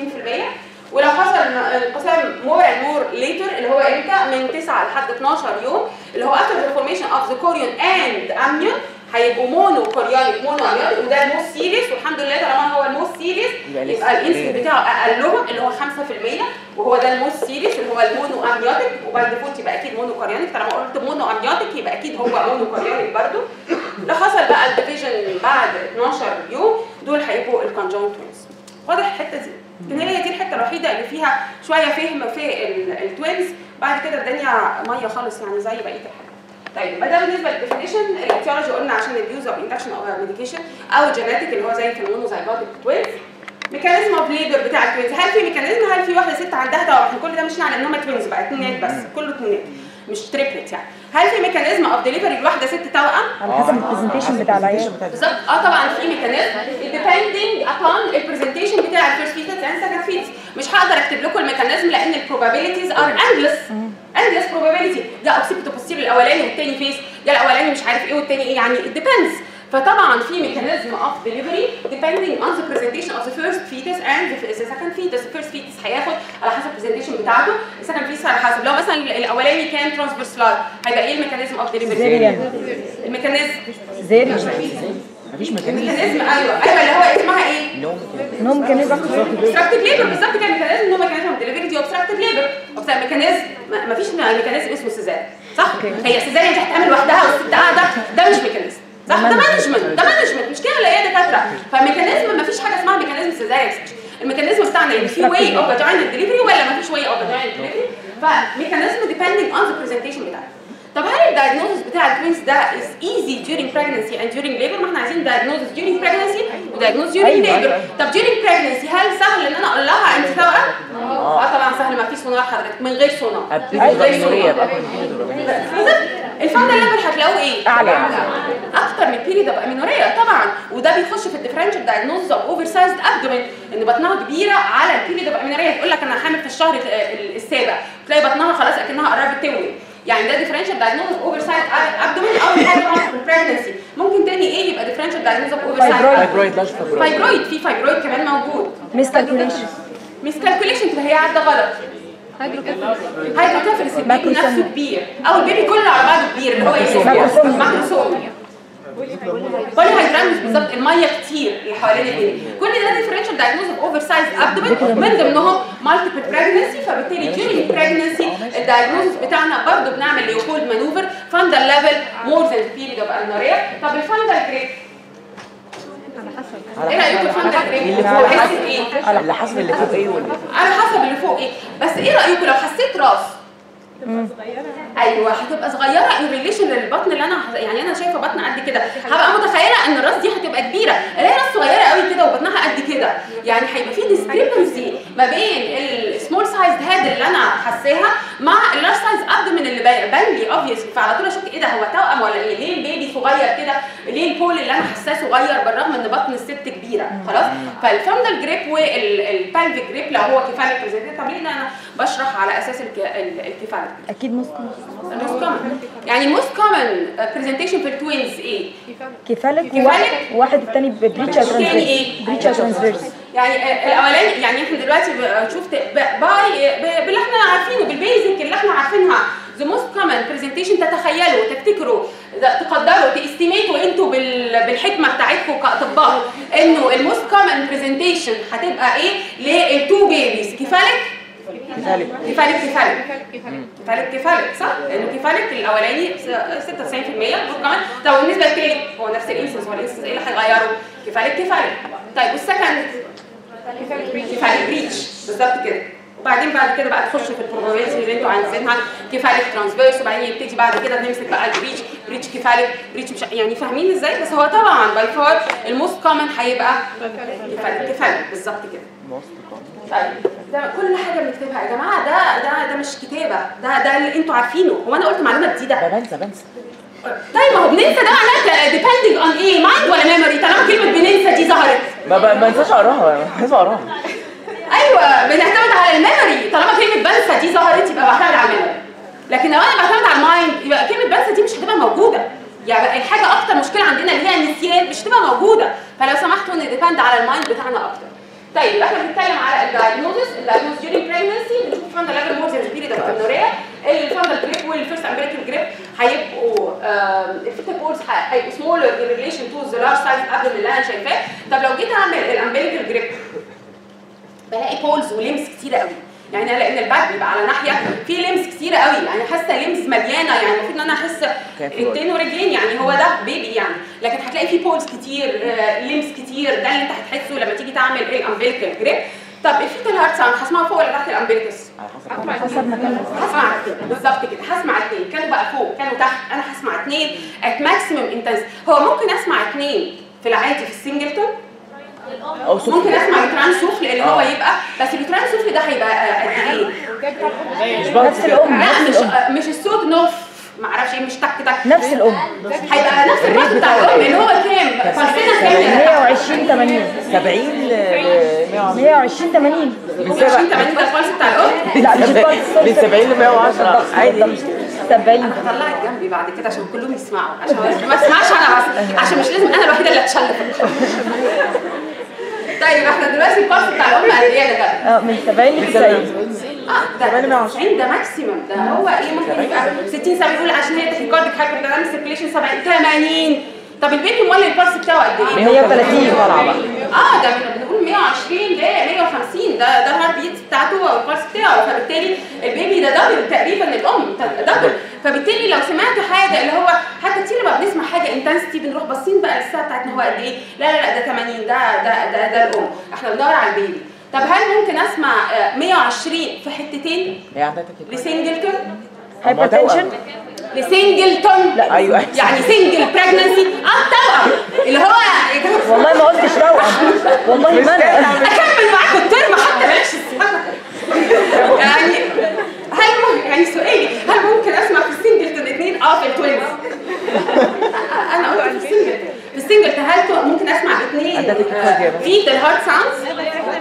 65% ولو حصل انقسام مور اند مور ليتر اللي هو امتى من 9 لحد 12 يوم اللي هو after the formation of the chorion and amnion هيبقوا مونو كوريونيك مونو امنيوتيك وده الموست سيريس والحمد لله طالما هو الموست سيريس يبقى لسه يبقى الانس كتير. بتاعه اقلهم اللي هو 5% وهو ده الموست سيريس اللي هو المونو امنيوتيك وباي ديفولت يبقى اكيد مونو كوريونيك طالما قلت مونو امنيوتيك يبقى اكيد هو مونو كوريونيك برضو لو حصل بقى الديفيجن بعد 12 يوم دول هيبقوا الكونجوينت توينز واضح الحته دي لكن هي دي الحته الوحيده اللي فيها شويه فهم في ال- التوينز بعد كده الدنيا ميه خالص يعني زي بقيه الحاجات طيب يبقى ده بالنسبه للديفينيشن الايتيولوجي قلنا عشان اليوز اوف اندكشن او ميديكيشن او جينيتك اللي هو زي في المونوزايجوتيك توينز ميكانيزم اوف ليبر بتاع التوينز هل في ميكانيزم هل في واحده ست عندها توأم احنا كل ده مش على ان هم توينز بقى اتنينات بس كله اتنينات مش تريبلت يعني هل في ميكانيزم اوف ديليفري لواحده ست توأم على حسب البرزنتيشن بتاع العيال بالظبط اه طبعا في ميكانيزم depending upon البرزنتيشن بتاع الفيرست فيتس اند سكند فيتس مش هقدر اكتب لكم الميكانيزم لان البروبابيلتيز ار اندلس اندلس probability ده اوكسيبتو بوستير الاولاني والتاني فيس ده الاولاني مش عارف ايه والتاني ايه يعني it depends فطبعا في ميكانيزم اوف ديليفري depending on the presentation of the first fetus and the the second fetus the first fetus هياخد على حسب البرزنتيشن بتاعته the second fetus على حسب لو مثلا الاولاني كان ترانسفيرسال هيبقى ايه الميكانيزم اوف ديليفري زيريان الميكانيزم زيري مفيش ميكانيزم الميكانيزم ايوه ايوه اللي هو اسمها ايه؟ نوم نوم كان يبقى obstructed labor بالظبط كده ميكانيزم ان هو ميكانيزم ديليفري دي obstructed labor obstructed ميكانيزم ما فيش ميكانيزم اسمه سيزاريان صح؟ هي سيزاريان دي هتتعمل لوحدها والست قاعده ده مش ميكانيزم صح ده مانجمنت ده مانجمنت مش كده ولا ايه يا دكاتره؟ فميكانيزم ما فيش حاجه اسمها ميكانيزم سيزاريان الميكانيزم بتاعنا يعني في واي اوف فاجينال ديليفري ولا ما فيش واي اوف فاجينال ديليفري فميكانيزم ديبندنج اون ذا برزنتيشن بتاعنا طب هل الدايجنوزس بتاع التوينز ده is easy during pregnancy and during labor ما احنا عايزين diagnosis during pregnancy ودايجنوز during أيوة، labor أيوة. طب during pregnancy هل سهل ان انا اقول لها انت توأم؟ اه طبعا سهل ما فيش سونار حضرتك من غير سونار ابتدي من غير بالنوريه سونار. بقى بالنوريه بالظبط. الفاندر ليفل هتلاقوه ايه؟ أعلى. اكتر من بيريد اوف امينوريا طبعا وده بيخش في الديفرنشال دايجنوزز اوف اوفر سايزد ابدومين ان بطنها كبيره على البيريد اوف امينوريا تقول لك انا حامل في الشهر ال- السابع تلاقي بطنها خلاص اكنها قربت تولد يعني ده ديفرنشال دايجنوز اوفر سايز ابدومين او حاجه في البريجنسي ممكن تاني ايه يبقى ديفرنشال دايجنوز اوف اوفر سايز Fibroid. فايبرويد لاش فايبرويد فايبرويد في فايبرويد كمان موجود ميسكالكوليشن ميسكالكوليشن تبقى هي عدة غلط هايدروكافلس البيبي ماكروسوم. نفسه كبير او البيبي كله على بعضه كبير اللي هو ايه ماكروسوم. ماكروسوم بولي هيدرامز بالظبط الميه كتير اللي حوالين البيبي كل ده ديفرنشال دايجنوز اوف اوفر سايز ابدومين من ضمنهم مالتيبل بريجنسي فبالتالي during pregnancy الدايجنوز بتاعنا برضه بنعمل ليوبولد مانوفر فاندل ليفل مور ذان بيريد اوف انوريا طب الفاندل جريب ايه رايكم الفاندل جريب اللي هو فوق حاسس حسب ايه على حسب اللي فوق ايه واللي على حسب اللي فوق ايه بس ايه رايكم لو حسيت راس ايوه هتبقى صغيره ان ريليشن للبطن اللي انا يعني انا شايفه بطن قد كده هبقى متخيله ان الراس دي هتبقى كبيره الاقي راس صغيره قوي كده وبطنها قد كده يعني هيبقى في ديسكريبنسي ما بين السمول سايز هاد اللي انا حاساها مع اللارج سايز ابدومين اللي باين بان لي اوبفيسلي فعلى طول اشك ايه ده هو توأم ولا ايه ليه البيبي صغير كده ليه البول اللي انا حاساه صغير بالرغم ان بطن الست كبيره خلاص فالفاندل جريب والبالفيك جريب لو هو كفالك بريزنتيشن طب ليه انا بشرح على اساس الك- ال- الكفالك اكيد مسكن الموست كومن يعني الموست كومن برزنتيشن في التوينز ايه؟ كفالك كفالك. وواحد واحد التاني بريتشا التاني ترانسفيرس إيه؟ بريتشا ترانسفيرس يعني آه، الاولاني يعني احنا دلوقتي ب- شفت ب- باي ب- باللي احنا عارفينه بالبيزك اللي احنا عارفينها the most common presentation تتخيلوا تفتكروا ده تقدروا تستيميتوا انتوا بال- بالحكمه بتاعتكم كاطباء انه الموست كومن برزنتيشن هتبقى ايه للتو بيبيز كفالك كذلك كفالك كفالك كفالك كفالك صح؟ لانه كفالك الاولاني س- 96% المفروض كمان طب بالنسبه للتاني هو نفس الانسنس هو الانسنس ايه اللي هيغيره؟ كفالك كفالك طيب والسكند كفالك بريتش بالظبط كده وبعدين بعد كده بقى تخش في البروبابيلتي اللي انتوا عايزينها كفالك ترانسفيرس وبعدين يبتدي بعد كده نمسك بقى البريتش بريتش كفالك بريتش مش يعني فاهمين ازاي بس هو طبعا باي فار الموست كومن هيبقى كفالك كفالك بالظبط كده طيب ده كل حاجه بنكتبها يا جماعه ده ده ده مش كتابه ده ده اللي انتوا عارفينه هو انا قلت معلومه جديده ده بنسى بنسى طيب ما هو بننسى ده معناه ديبندنج اون ايه مايند ولا ميموري طالما كلمه بننسى دي ظهرت ما ب- ما انساش اقراها عايز اقراها ايوه بنعتمد على الميموري طالما كلمه بنسى دي ظهرت يبقى بعتمد على الميموري لكن لو انا بعتمد على المايند يبقى كلمه بنسى دي مش هتبقى موجوده يعني الحاجه اكتر مشكله عندنا اللي هي النسيان مش هتبقى موجوده فلو سمحتوا نديبند على المايند بتاعنا اكتر طيب احنا بنتكلم على الدايجنوزس الدايجنوز during pregnancy بنشوف فاندل ليفل مورز بيريد اوف امنوريا الفاندل جريب والفيرست امبريكال جريب هيبقوا الفيتا بولز هيبقوا سمولر in relation to the large size قبل من اللي انا شايفاه طب لو جيت اعمل الامبريكال جريب بلاقي بولز وليمز كتيره قوي يعني انا لان الباك بيبقى على ناحيه في ليمز كتيره قوي يعني حاسه ليمز مليانه يعني المفروض ان انا احس ايدين ورجلين يعني هو ده بيبي يعني لكن هتلاقي في بولز كتير ليمز كتير ده اللي انت هتحسه لما تيجي تعمل الامبليكال جريب طب الفيتال هارت ساوند هسمعه فوق ولا تحت الامبليكس؟ على حسب على حسب مكان هسمع اتنين بالظبط كده هسمع اتنين كانوا بقى فوق كانوا تحت انا هسمع اتنين ات ماكسيمم انتنس هو ممكن اسمع اتنين في العادي في السنجلتون او صوت ممكن اسمع التران سوفل اللي هو يبقى بس التران سوفل ده هيبقى آه، قد ايه؟ مش بقى نفس الام لا نفس مش الام آه، مش الصوت نوف معرفش ايه مش تك تك نفس الام هيبقى نفس الوقت بتاع الام اللي هو كام؟ فالسنه كام؟ يا جماعة؟ 120 80 70 ل 110 120 80 من 20 سبع 80 ده الفالس بتاع الام لا مش البلس من 70 ل 110 عادي 70 هطلعك جنبي بعد كده عشان كلهم يسمعوا عشان ما اسمعش انا بس عشان مش لازم انا الوحيده اللي اتشلف طيب احنا دلوقتي الفالس بتاع الام قد ايه يا دكاتره؟ اه من 70 ل 90 اه ده 90 ده ماكسيمم ده هو ايه ممكن يبقى 60 70 يقول عشان هي تاكيكارديك هايبر ده سيركيليشن 70 80 طب البيبي امال البلس بتاعه قد ايه؟ 130 طالعه بقى اه ده بن- بنقول 120 ل 150 ده ده الهارت بيت بتاعته او البلس بتاعه فبالتالي البيبي ده دبل تقريبا الام دبل فبالتالي لو سمعت حاجه اللي هو حتى كتير لما بنسمع حاجه انتنسيتي بنروح باصين بقى للساعه بتاعتنا هو قد ايه لا لا لا ده 80 ده ده ده, ده الام احنا بندور على البيبي طب هل ممكن اسمع آه، 120 في حتتين هي عندها تكييف لسنجلتون هايبرتنشن لسنجلتون لا. ايوه يعني سنجل بريجنسي اه توأم اللي هو يا جماعة والله ما قلتش توأم والله ما انا اكمل معاكم الترم حتى ماشي السنه يعني هل ممكن يعني سؤالي هل ممكن اسمع في السنجلتون اثنين اه في التوينز انا قلت في السنجلتون في السنجلتون هل ممكن اسمع اثنين عندها تكيكارديا بس. في الهارت ساوندز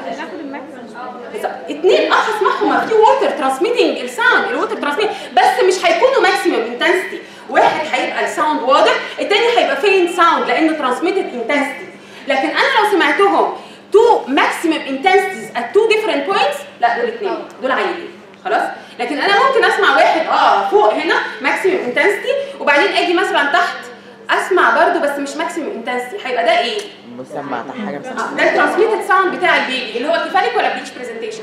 اثنين اه هسمعهم في ووتر ترانسميتنج الساوند الووتر ترانسميت بس مش هيكونوا ماكسيمم انتنسيتي واحد هيبقى الساوند واضح الثاني هيبقى فين ساوند لانه ترانسميتد انتنسيتي لكن انا لو سمعتهم تو ماكسيمم انتنسيتيز ات تو ديفرنت بوينتس لا دول اثنين دول عينين خلاص لكن انا ممكن اسمع واحد اه فوق هنا ماكسيمم انتنسيتي وبعدين اجي مثلا تحت اسمع برضو بس مش ماكسيمم انتنسيتي هيبقى ده ايه؟ مسمع تحت حاجه مسمع آه، ده الترانسميتد ساوند بتاع البيبي اللي هو كيفاليك ولا بريتش برزنتيشن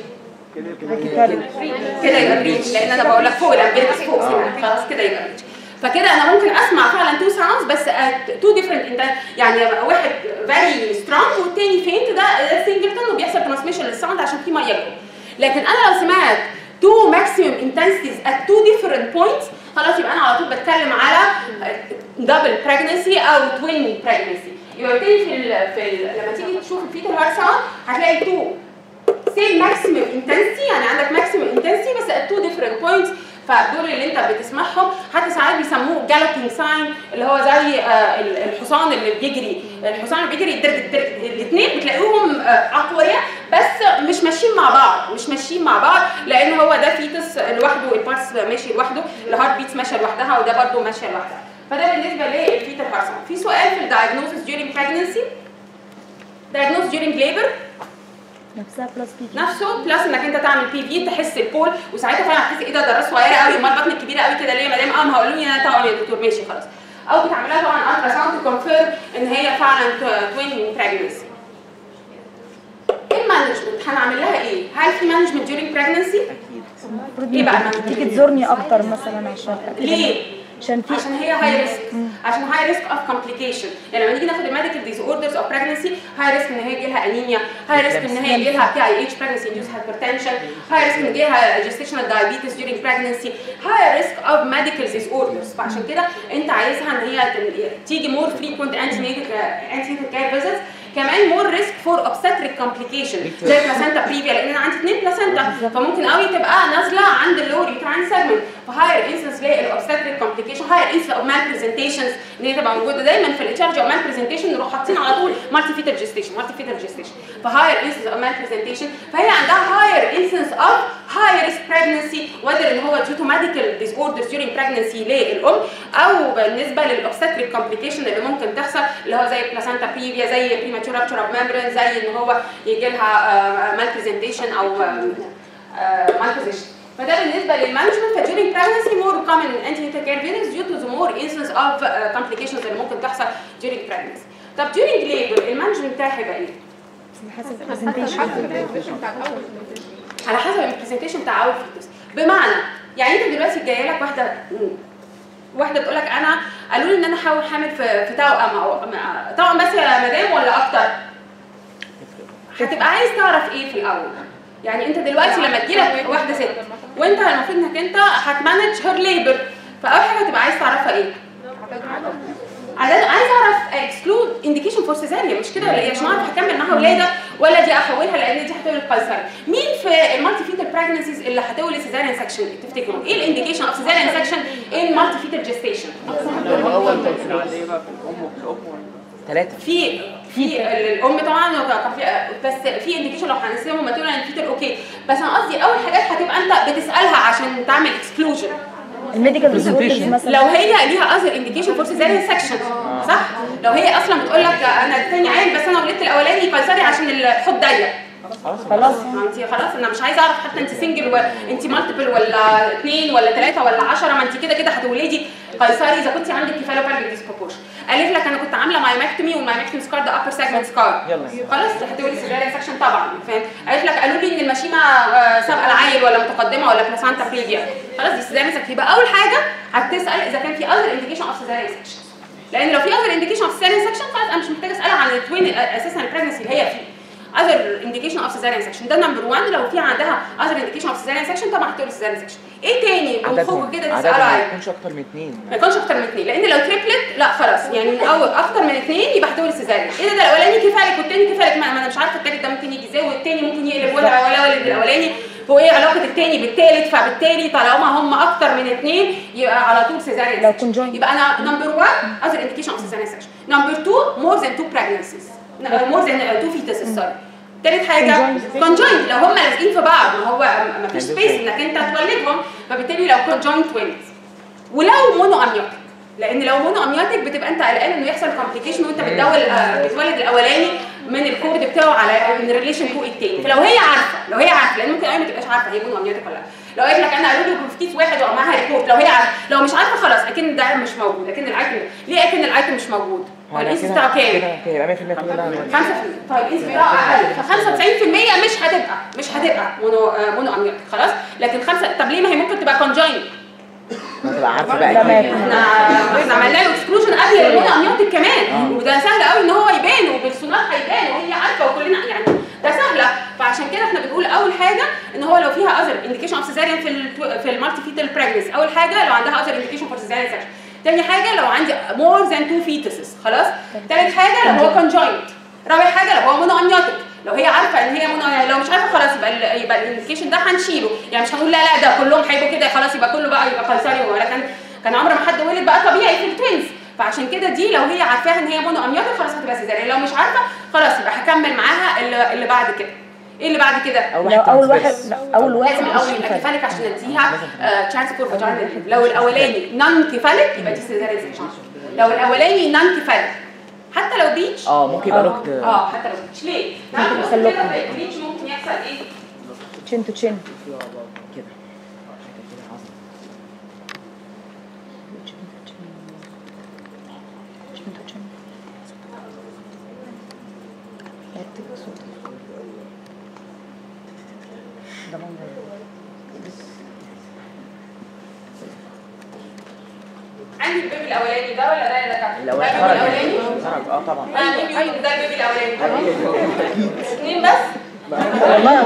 كده يبقى بريتش لان انا بقول لك فوق الامبيركس فوق سنة. خلاص كده يبقى بريتش فكده انا ممكن اسمع فعلا تو ساوندز بس تو ديفرنت يعني واحد فيري سترونج والتاني فينت ده سنجلتون وبيحصل ترانسميشن للساوند عشان في ميه جوه لكن انا لو سمعت تو ماكسيمم انتنسيتيز ات تو ديفرنت بوينتس خلاص يبقى انا على طول بتكلم على دبل بريجنسي او توين بريجنسي يبقى بالتالي في ال في ال لما تيجي تشوف الفيتال هارت ساوند هتلاقي تو سيم ماكسيمم انتنسي يعني عندك ماكسيمم انتنسي بس ات تو ديفرنت بوينتس فدول اللي انت بتسمعهم حتى ساعات بيسموه جالوبينج ساين اللي هو زي آه، ال- الحصان اللي بيجري الحصان اللي بيجري الدرج الدرج الاثنين بتلاقوهم آه، اقوياء بس مش ماشيين مع بعض مش ماشيين مع بعض لان هو ده فيتس لوحده البارس ماشي لوحده الهارت بيتس ماشيه لوحدها وده برده ماشيه لوحدها فده بالنسبه للفيتال هارت في سؤال في الدايجنوستس during pregnancy diagnosis during labor نفسها بلس بي نفسه بلس انك انت تعمل بي في تحس البول وساعتها فعلا هتحس ايه ده ده الراس صغيره قوي امال البطن الكبيره قوي كده ليه يا مدام اه ما هقولوا لي انا توأم يا دكتور ماشي خلاص او بتعملها طبعا الترا ساوند كونفيرم ان هي فعلا توين بريجنسي المانجمنت هنعمل لها ايه؟ هل في مانجمنت during pregnancy؟ اكيد المفروض إيه بقى إنك المانجمنت؟ تيجي تزورني اكتر مثلا عشان أتأكد ليه؟ عشان في عشان هي هاي ريسك عشان هاي ريسك اوف كومبليكيشن يعني لما نيجي ناخد الميديكال ديز اوردرز اوف بريجنسي هاي ريسك ان هي يجي لها انيميا هاي ريسك ان هي يجي لها بي اي اتش بريجنسي انديوس هايبرتنشن هاي ريسك ان يجي لها جيستيشنال دايابيتس during pregnancy هاي ريسك اوف ميديكال ديز اوردرز فعشان كده انت عايزها ان هي تن- تيجي مور فريكوينت انتي انتي كير فيزيتس كمان مور ريسك فور obstetric complication زي بلاسنتا بريفيا لان انا عندي اثنين بلاسنتا فممكن قوي تبقى نازله عند اللور يوتراين سيجمنت فهاير انسنس للاوبستريك كومبليكيشن هاير انسنس اوف مال برزنتيشنز ان هي تبقى موجوده دايما في الاتشارج او مال برزنتيشن نروح حاطين على طول مالتي فيتال جيستيشن مالتي فيتال جيستيشن فهاير انسنس اوف مال برزنتيشن فهي عندها هاير انسنس اوف هاي ريسك بريجنسي وذر ان هو due to medical disorders during pregnancy للام او بالنسبه للاوبستريك كومبليكيشن اللي ممكن تحصل اللي هو زي بلاسنتا بريفيا زي premature rupture of membrane زي ان هو يجي لها مال برزنتيشن او مال بوزيشن فده بالنسبه للمانجمنت فduring pregnancy more common in antenatal care visits due to the more instance of uh, complications اللي ممكن تحصل during pregnancy طب during labor المانجمنت بتاعي هيبقى ايه؟ حسب البرزنتيشن على حسب البرزنتيشن بتاع اول فيتوس بمعنى يعني انت دلوقتي جايه لك واحده واحده بتقول لك انا قالوا لي ان انا حاول حامل في في توأم او توأم بس يا مدام ولا اكتر؟ هتبقى عايز تعرف ايه في الاول يعني انت دلوقتي لما تجيلك واحده ست وانت المفروض انك انت هتمانج هير ليبر فاول حاجه هتبقى عايز تعرفها ايه؟ عايز عايز اعرف اكسكلود انديكيشن فور سيزاريا مش كده ولا ايه عشان اعرف هكمل معاها ولاده ولا دي احولها لان دي هتولد قيصري مين في المالتي فيتال براجنسيز اللي هتولد سيزاريان سكشن تفتكروا ايه الانديكيشن اوف سيزاريان سكشن ان مالتي فيتال جيستيشن ثلاثة في في الام طبعا هو كان في- بس في انديكيشن لو هنسيبهم ما تقول ان فيتال اوكي بس انا قصدي اول حاجات هتبقى انت بتسالها عشان تعمل اكسكلوجن الميديكال ديسوردرز Presentation. مثلا لو هي ليها اذر انديكيشن فور سيزاريان سكشن صح لو هي اصلا بتقول لك انا الثاني عين بس انا ولدت الاولاني قيصري عشان الحوض ضيق خلاص ما انت خلاص انا مش عايزه اعرف حتى انت سنجل وانت مالتيبل ولا اثنين ولا ثلاثه ولا 10 ما انت كده كده هتولدي قيصري اذا كنت عندك كفاله بالك ديسبروبورشن قالت لك انا كنت عامله مايمكتومي والمايمكتومي سكار ده ابر سيجمنت سكار يلا. خلاص هتولدي سيزاريان سكشن طبعا فاهم قالت لك قالوا لي ان المشيمه آه، سابقه العيل ولا متقدمه ولا بلاسانتا بريفيا خلاص دي سيزاريان سكشن يبقى اول حاجه هتسال اذا كان في اذر انديكيشن اوف سيزاريان سكشن لان لو في اذر انديكيشن اوف سيزاريان سكشن خلاص انا مش محتاجه اسالها عن التوين اساسا البريجنسي اللي هي فيه اذر انديكيشن اوف سيزاريان سكشن ده نمبر 1 لو في عندها اذر انديكيشن اوف سيزاريان سكشن طبعا هتقول سيزاريان سكشن ايه تاني عددهم بنفوق كده عددهم تسالوا ما عليه يكونش اكتر من اثنين ما يكونش اكتر من اثنين لان لو تريبلت لا خلاص يعني من اول اكتر من اثنين يبقى هتقول سيزاريان ايه ده ده الاولاني كفالك والتاني كفالك ما ما انا مش عارفه التالت ده ممكن يجي ازاي والتاني ممكن يقلب ولا ولا ولد الاولاني وايه علاقه التاني بالتالت فبالتالي طالما هم اكتر من اثنين يبقى على طول سيزاريان لو section. conjoined. يبقى انا نمبر 1 اذر انديكيشن اوف سيزاريان سكشن نمبر 2 مور ذان 2 بريجنسيز مور ذان 2 فيتسز سوري تالت حاجه Conjoined. كونجوينت لو هم لازقين في بعض ما هو ما فيش Conjoined. سبيس انك انت تولدهم فبالتالي لو كونجوينت توينز ولو مونو اميوتيك لان لو مونو اميوتيك بتبقى انت قلقان انه يحصل كومبليكيشن وانت بتدول آه، بتولد الاولاني من الكود بتاعه على من ريليشن تو التاني فلو هي عارفه لو هي عارفه لان ممكن قوي ما تبقاش عارفه هي مونو اميوتيك ولا لا لو قالت لك انا قالوا لي بروفكيس واحد ومعاها ريبورت لو هي عارفه لو مش عارفه خلاص اكن ده مش موجود اكن الايتم ليه اكن الايتم مش موجود هو على الانس كده- بتاعه كام؟ كده كده يبقى 100% كلنا 5% طيب انت بقى اقل ف 95% مش هتبقى مش هتبقى مونو آه، مونو اميوتيك خلاص لكن خمسه طب ليه ما هي ممكن تبقى كونجوينت هتبقى عارفه بقى لا، ما أكيد. يكون. احنا احنا عملنا له اكسكلوجن قبل المونو اميوتيك كمان آه. وده سهل قوي ان هو يبان وبالسونار هيبان وهي عارفه وكلنا يعني ده سهله فعشان كده احنا بنقول اول حاجه ان هو لو فيها اذر انديكيشن اوف سيزاريان في ال في المالتي فيتال بريجنسي اول حاجه لو عندها اذر انديكيشن فور سيزاريان سكشن تاني حاجه لو عندي مور ذان تو فيتسز خلاص تالت حاجه لو هو كونجوينت رابع حاجه لو هو مونو اميوتيك لو هي عارفه ان هي مونو لو مش عارفه خلاص يبقى ال يبقى الانديكيشن ده هنشيله يعني مش هنقول لا لا ده كلهم هيبقوا كده خلاص يبقى كله بقى يبقى قيصري ولا كان كان عمر ما حد ولد بقى طبيعي في التوينز فعشان كده دي لو هي عارفاها ان هي مونو اميوتيك خلاص هتبقى سيزاريان لو مش عارفه خلاص يبقى هكمل معاها اللي, اللي بعد كده ايه اللي بعد كده اول لو واحد اول كان واحد بس. لا، اول واحد لازم مش الاول يبقى كفاية. كفالك عشان اديها تشانس فور فاجينال لو الاولاني نون كفالك يبقى دي سيزاريان سيكشن لو الاولاني نون كفالك حتى لو بريتش اه ممكن يبقى آه. لوكت اه حتى لو بريتش ليه؟ ممكن نعم بص يحصل كده لكم. في البريتش ممكن يحصل ايه؟ تشين تو تشين كده كده عظم. chin to chin هيكتب صوتك ده منظر عندي البيبي الاولاني ده ولا ده ده كده؟ الاول ده البيبي الاولاني خرج اه طبعا اه مين بيقول ده البيبي الاولاني اثنين بس والله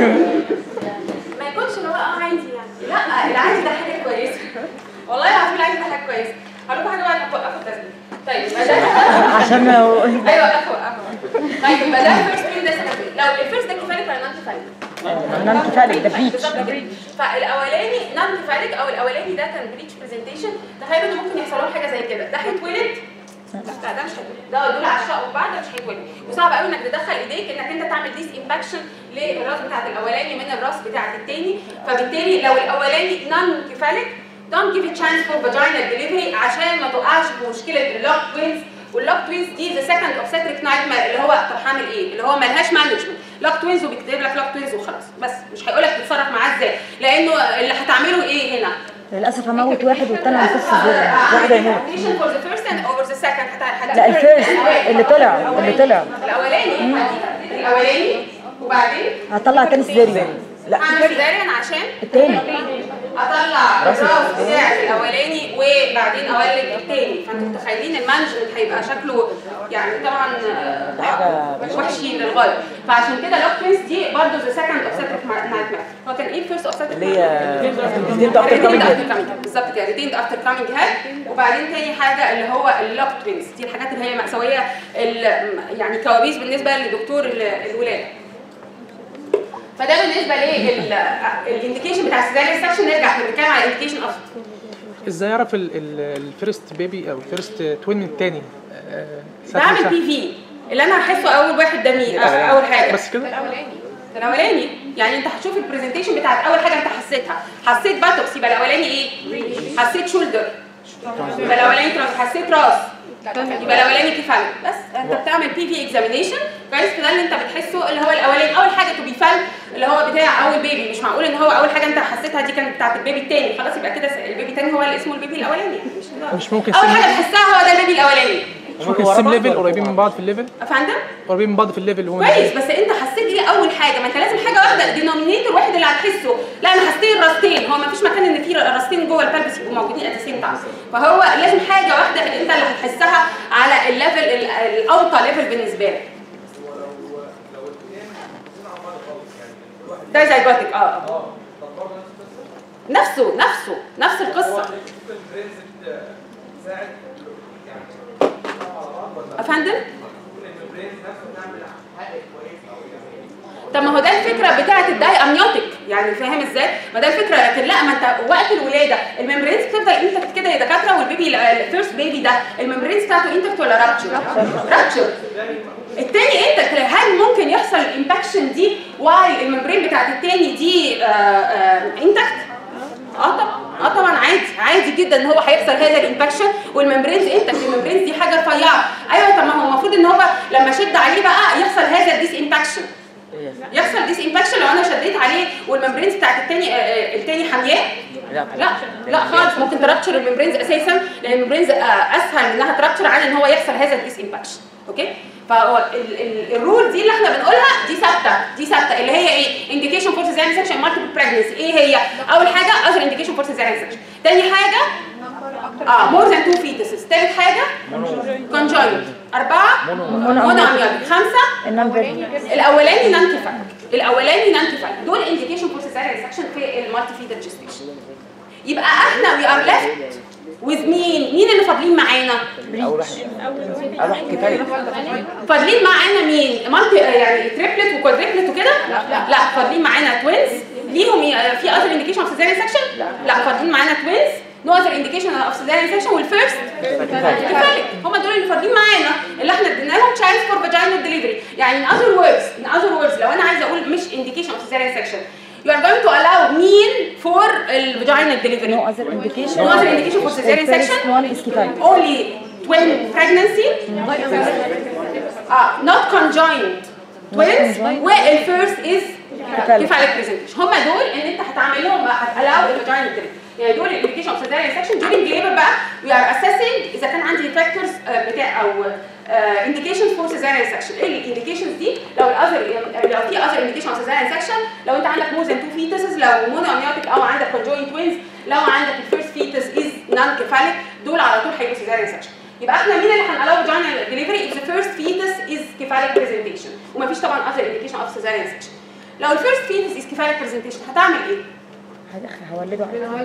ما يكونش اللي هو اه عادي يعني لا العادي ده حاجه كويسه والله العظيم العادي ده حاجه كويسه هقول لكم حاجه بعد ما توقفوا التسجيل طيب يبقى ده عشان ايوه وقفوا وقفوا طيب يبقى ده فيرست مين ده سكند لو الفيرست ده كفايه ولا نون كفايه؟ نان كفالك ده بريتش بالظبط كده فالاولاني نون كفالك او الاولاني ده كان بريتش برزنتيشن تخيلوا ان ممكن يحصل لهم حاجه زي كده ده هيتولد لا ده مش هيتولد ده دول عشاء وبعد مش هيتولد وصعب قوي انك تدخل ايديك انك انت تعمل ديس امباكشن للراس بتاعت الاولاني من الراس بتاعت التاني فبالتالي لو الاولاني نون كفالك don't give a chance for vaginal delivery عشان ما تقعش في مشكله اللوك توينز واللوك توينز دي ذا سكند اوبستريك نايتمير اللي هو طب هعمل ايه؟ اللي هو ملهاش مانجمنت لوك توينز وبيكتب لك لوك توينز وخلاص بس مش هيقول لك تتصرف معاه ازاي لانه اللي هتعمله ايه هنا؟ للاسف هموت واحد والتاني هنقص الزر واحد هيموت for the first and over the second هت- هت- لا الفيرست اللي طلع اللي طلع الاولاني الاولاني وبعدين هطلع تاني سيزيريان هعمل سيزاريان عشان التاني اطلع الراس بتاع الاولاني وبعدين اولد التاني فانتوا متخيلين المانجمنت هيبقى شكله يعني طبعا آه، وحشي للغايه فعشان كده لوك توينز دي برضه ذا سكند اوبستريك نايت هو كان ايه الفيرست اوبستريك اللي هي ريتيند افتر ريتيند كامينج افتر كامينج بالظبط كده ريتيند افتر كامينج هيد وبعدين تاني حاجه اللي هو اللوك توينز دي الحاجات اللي هي مأساويه ال- يعني كوابيس بالنسبه لدكتور ال- الولاده فده بالنسبه للانديكيشن بتاع السيزاريان سكشن نرجع احنا بنتكلم على الانديكيشن اصلا ازاي اعرف ال- ال- الفيرست بيبي او الفيرست توين من التاني آه، ساعة بعمل مساحة. بي في اللي انا هحسه اول واحد ده مين آه، اول حاجه بس كده الاولاني يعني انت هتشوف البرزنتيشن بتاعت اول حاجه انت حسيتها حسيت باتوكس يبقى الاولاني ايه حسيت شولدر يبقى الاولاني ترانس حسيت راس يبقى الاولاني كفايه بس انت بتعمل بي في اكزامينيشن كويس فده اللي انت بتحسه اللي هو الاولاني اول حاجه تو بي فال اللي هو بتاع اول بيبي مش معقول ان هو اول حاجه انت حسيتها دي كانت بتاعت البيبي الثاني خلاص يبقى كده البيبي الثاني هو اللي اسمه البيبي الاولاني يعني مش كده. مش ممكن اول سيم حاجه تحسها هو ده البيبي الاولاني مش ممكن السيم ليفل قريبين من بعض في الليفل افندم قريبين من بعض في الليفل هو كويس بس انت حسيت ايه اول حاجه ما انت لازم حاجه واحده دينومينيتور واحد اللي هتحسه لا انا حسيت الراستين هو ما فيش مكان ان في راستين جوه البلبس يبقوا موجودين ات سيم تايم فهو لازم حاجه واحده انت اللي هتحسها على الليفل ال- الاوطى ليفل بالنسبه لك ده زيجوتك اه نفسه نفسه نفس القصه افندم طب ما هو ده الفكره بتاعه الداي امنيوتيك يعني فاهم ازاي؟ ما ده الفكره لكن لا ما انت وقت الولاده الممبرينز بتفضل انتكت كده يا دكاتره والبيبي الفيرست بيبي ده الممبرينز بتاعته انتكت ولا رابتشر؟ رابتشر التاني انتكت هل ممكن يحصل الامباكشن دي واي الممبرين بتاعت التاني دي انتكت؟ اه طبعا اه طبعا عادي عادي جدا ان هو هيحصل هذا الانفكشن والممبرينز انت الممبرينز دي حاجه رفيعه ايوه طب ما هو المفروض ان هو لما اشد عليه بقى يحصل هذا الديس امباكشن يحصل ديس امباكشن لو انا شديت عليه والممبرينز بتاعت التاني آه، آه، التاني حامياه لا لا لا خالص ممكن ترابتشر الممبرينز اساسا لان الممبرينز آه، اسهل انها ترابتشر عن ان هو يحصل هذا الديس امباكشن اوكي فهو ال- ال- الرول دي اللي احنا بنقولها دي ثابته دي ثابته اللي هي ايه انديكيشن فور سيزاريان سكشن مالتيبل بريجنسي ايه هي اول حاجه اذر انديكيشن فور سيزاريان سكشن تاني حاجه اه مور ذان تو فيتسز تالت حاجه كونجوينت اربعه مونو اميال خمسه النون فيرجن الاولاني نانتيفاك الاولاني نانتيفاك دول انديكيشن فور سيزاريان سكشن في المالتي فيتر جيستيشن يبقى احنا وي ار ليفت وذ مين مين اللي فاضلين معانا اول واحد اول واحد كفايه فاضلين معانا مين مالتي يعني تريبلت وكوادريبلت وكده لا لا فاضلين معانا توينز ليهم ي- في اذر انديكيشن اوف سيزاريان سكشن لا فاضلين معانا توينز نو اذر انديكيشن اوف سيزاريان سكشن والفيرست كفايه هم دول اللي فاضلين معانا اللي احنا ادينا لهم تشانس فور فاجينال ديليفري يعني in other words in other words لو انا عايزه اقول مش indication of cesarean section you are going to allow مين for الفاجينال ديليفري no other indication No other indication for cesarean The first section? one is kefalek only twin pregnancy uh, not conjoined twins conjoined. والفيرست is Cephalic. كفالك برزنتيشن هم دول ان انت هتعمل لهم هتقلعوا الفاجينال ديليفري يعني دول الانديكيشن اوف سيزاريان سكشن during labor بقى we are assessing اذا كان عندي فاكتورز بتاع او انديكيشنز فور سيزاريان سكشن ايه الانديكيشنز دي لو الاذر لو في اذر انديكيشن اوف سيزاريان سكشن لو انت عندك مور ذان تو فيتسز لو مونو امنيوتيك او عندك conjoined توينز لو عندك الفيرست فيتس از نون كيفاليك دول على طول هيبقوا سيزاريان سكشن يبقى احنا مين اللي هنقلو فاجينال ديليفري if the first fetus is cephalic presentation ومفيش طبعا other indication of cesarean section لو الفيرست fetus is cephalic presentation هتعمل ايه؟ هولده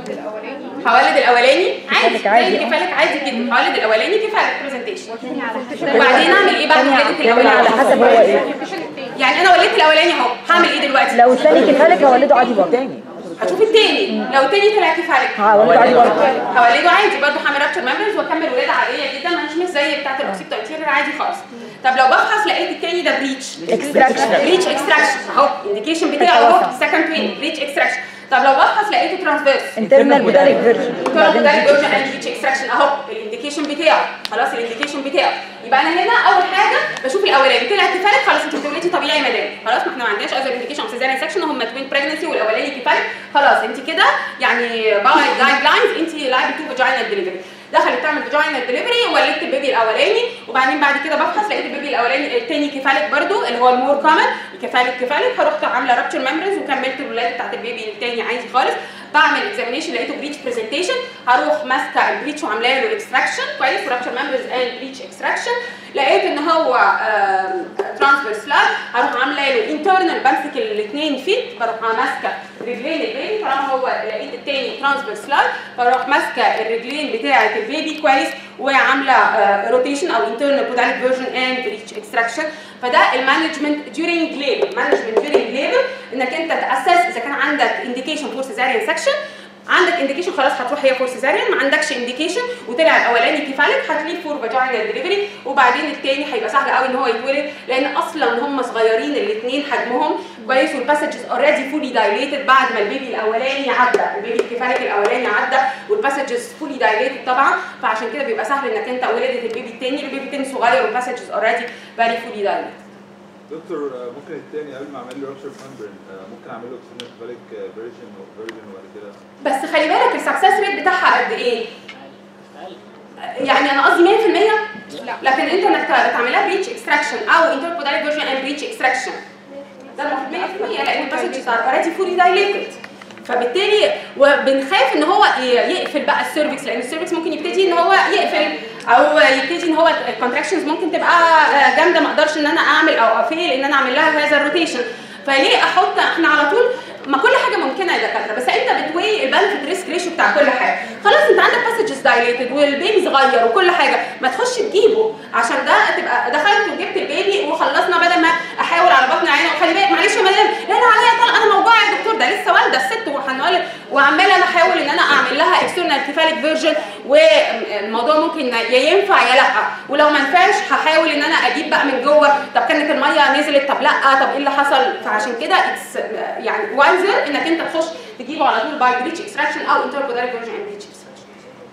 هولد الاولاني عادي كفالك عادي. زي كفالك عادي جدا هولد الاولاني كفالك برزنتيشن وبعدين اعمل ايه بعد ولادة يعني الاولاني على حسب هو ايه يعني انا ولدت الاولاني اهو هعمل ايه دلوقتي لو الثاني كفالك هولده عادي برضه تاني هشوف التاني لو التاني طلع كفالك هولده عادي برضه هولده عادي برضه هعمل رابتشر ممبرز واكمل ولاده عاديه جدا مش مش زي بتاعه الاوكسيبتو انتيرير عادي خالص طب لو بفحص لقيت التاني ده بريتش Extraction. بريتش اكستراكشن اهو الانديكيشن بتاعه اهو سكند توين بريتش اكستراكشن طب لو بفحص لقيته ترانسفيرس انترنال بوداليك فيرجن بعدين ده الجورجن اند ريتش اكستراكشن اهو الانديكيشن بتاعه خلاص الانديكيشن بتاعه يبقى انا هنا اول حاجه بشوف الاولاني طلع كفالك خلاص انت بتولدي طبيعي مدام خلاص ما احنا ما عندناش اذر انديكيشن اوف سيزاريان سكشن هم توين بريجنسي والاولاني كفالك خلاص انت كده يعني باي جايد لاينز انت لايبل تو فاجينال ديليفري دخلت تعمل فاجينال ديليفري ولدت البيبي الاولاني وبعدين بعد كده بفحص لقيت البيبي الاولاني الثاني كفالك برضو اللي هو المور كومن كفالك كفالك فرحت عامله رابتشر ميمبرز وكملت الولاده بتاعت البيبي الثاني عادي خالص بعمل اكزامينيشن لقيته بريتش برزنتيشن هروح ماسكه البريتش وعامله له اكستراكشن كويس ورابتشر ميمبرز اند بريتش اكستراكشن لقيت ان هو ترانسفيرس لاين هروح عامله له انترنال بمسك الاثنين فيت بروح ماسكه رجلين البيبي طالما هو لقيت الثاني ترانسفيرس لاين بروح ماسكه الرجلين بتاعه البيبي كويس وعامله روتيشن او انترنال بوداليك فيرجن اند بريتش اكستراكشن فده المانجمنت during labor مانجمنت during labor انك انت تاسس اذا كان عندك indication فور cesarean section عندك انديكيشن خلاص هتروح هي فور سيزاريان ما عندكش انديكيشن وطلع الاولاني كفالك هتليف فور فاجينال ديليفري وبعدين التاني هيبقى سهل قوي ان هو يتولد لان اصلا هم صغيرين الاثنين حجمهم كويس والباسجز اوريدي فولي دايليتد بعد ما البيبي الاولاني عدى البيبي الكفالك الاولاني عدى والباسجز فولي دايليتد طبعا فعشان كده بيبقى سهل انك انت ولدت البيبي الثاني البيبي الثاني صغير والباسجز اوريدي فيري فولي دايليتد دكتور آه، ممكن التاني قبل ما اعمل له رابشر ممبرين ممكن اعمل له اكسنت بالك فيرجن فيرجن وبعد كده بس خلي بالك السكسس ريت بتاعها قد ايه؟ يعني انا قصدي 100% لكن انت انك تعملها بريتش اكستراكشن او انتربوداليك فيرجن اند بريتش اكستراكشن ده المفروض 100% لان الباسجز ار اوريدي فولي دايليتد فبالتالي وبنخاف ان هو ي- يقفل بقى السيرفكس لان السيرفكس ممكن يبتدي ان هو يقفل او يبتدي ان هو الكونتراكشنز ممكن تبقى آه، جامده ما اقدرش ان انا اعمل او افيل ان انا اعمل لها هذا الروتيشن فليه احط احنا على طول ما كل حاجه ممكنه يا دكاتره بس انت بتوي البنفيت ريسك ريشيو بتاع كل حاجه خلاص انت عندك باسجز دايليتد والبيبي صغير وكل حاجه ما تخش تجيبه عشان ده تبقى دخلت وجبت البيبي وخلصنا بدل ما احاول على بطن عينه وخلي بالك معلش يا مدام لا لا عليا طلق انا موجوعه يا دكتور ده لسه والده الست وهنولد وعماله انا احاول ان انا اعمل لها اكسترنال كيفاليك فيرجن والموضوع ممكن يا ينفع يا لا ولو ما نفعش هحاول ان انا اجيب بقى من جوه طب كانت الميه نزلت طب لا طب ايه اللي حصل فعشان كده اتس يعني وايزر انك انت تخش تجيبه على طول باي بريتش اكستراكشن او انتربوداليك فيرجن اند بريتش اكستراكشن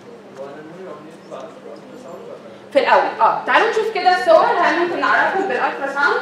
في الاول اه تعالوا نشوف كده الصور هل ممكن نعرفهم بالالترا ساوند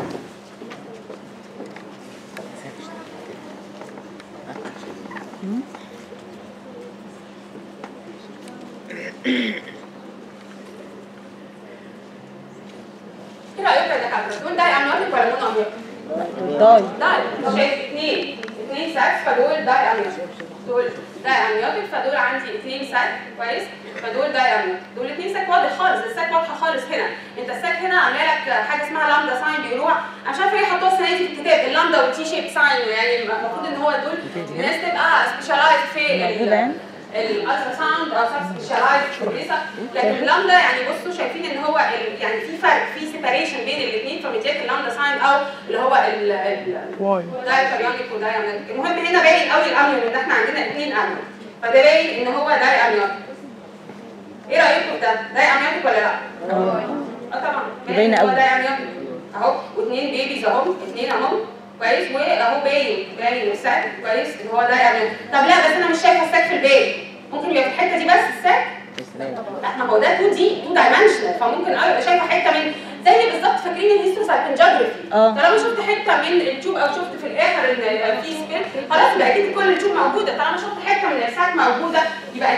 ايه رايك يا دكاتره دول ده امنيوتيك ولا مونو امنيوتيك داي داي شايف اثنين اثنين ساكس فدول داي امنيوتيك دول داي امنيوتيك فدول عندي اثنين ساك كويس فدول داي امنيوتيك دول اثنين ساك واضح خالص الساك واضحه خالص هنا انت الساك هنا عامله لك حاجه اسمها لامدا ساين بيقولوها انا مش عارفه ليه حطوها السنه دي في الكتاب اللامدا والتي شيب ساين يعني المفروض ان هو دول الناس تبقى سبيشالايز في موجودة يعني؟ الالترا ساوند او سب سبيشالايز كويسه لكن اللامدا يعني بصوا شايفين ان هو ال- يعني في فرق في سيباريشن بين الاثنين فمديك اللامدا ساين او اللي هو ال ال واي دايكاريونيك ودايامنيك المهم هنا باين قوي الاميون ان احنا عندنا اثنين اميون فده باين ان هو داي اميونيك ايه رايكم في ده داي اميونيك ولا لا اه طبعا باينة إن هو قوي. داي اميونيك اهو واثنين بيبيز اهم اثنين اهم كويس واهو باين باين الساك كويس ان هو داي اميونيك طب لا بس انا مش شايفه الساك في الباقي ممكن يبقى في الحته دي بس الساك لا ما هو ده 2 دي 2 دايمنشنال فممكن اه يبقى شايفه حته من زي بالظبط فاكرين الهيستوسايكنجرافي اه. طالما شفت حته من التوب او شفت في الاخر ان في سبيل خلاص بقى اكيد كل التوب موجوده طالما شفت حته من الساك موجوده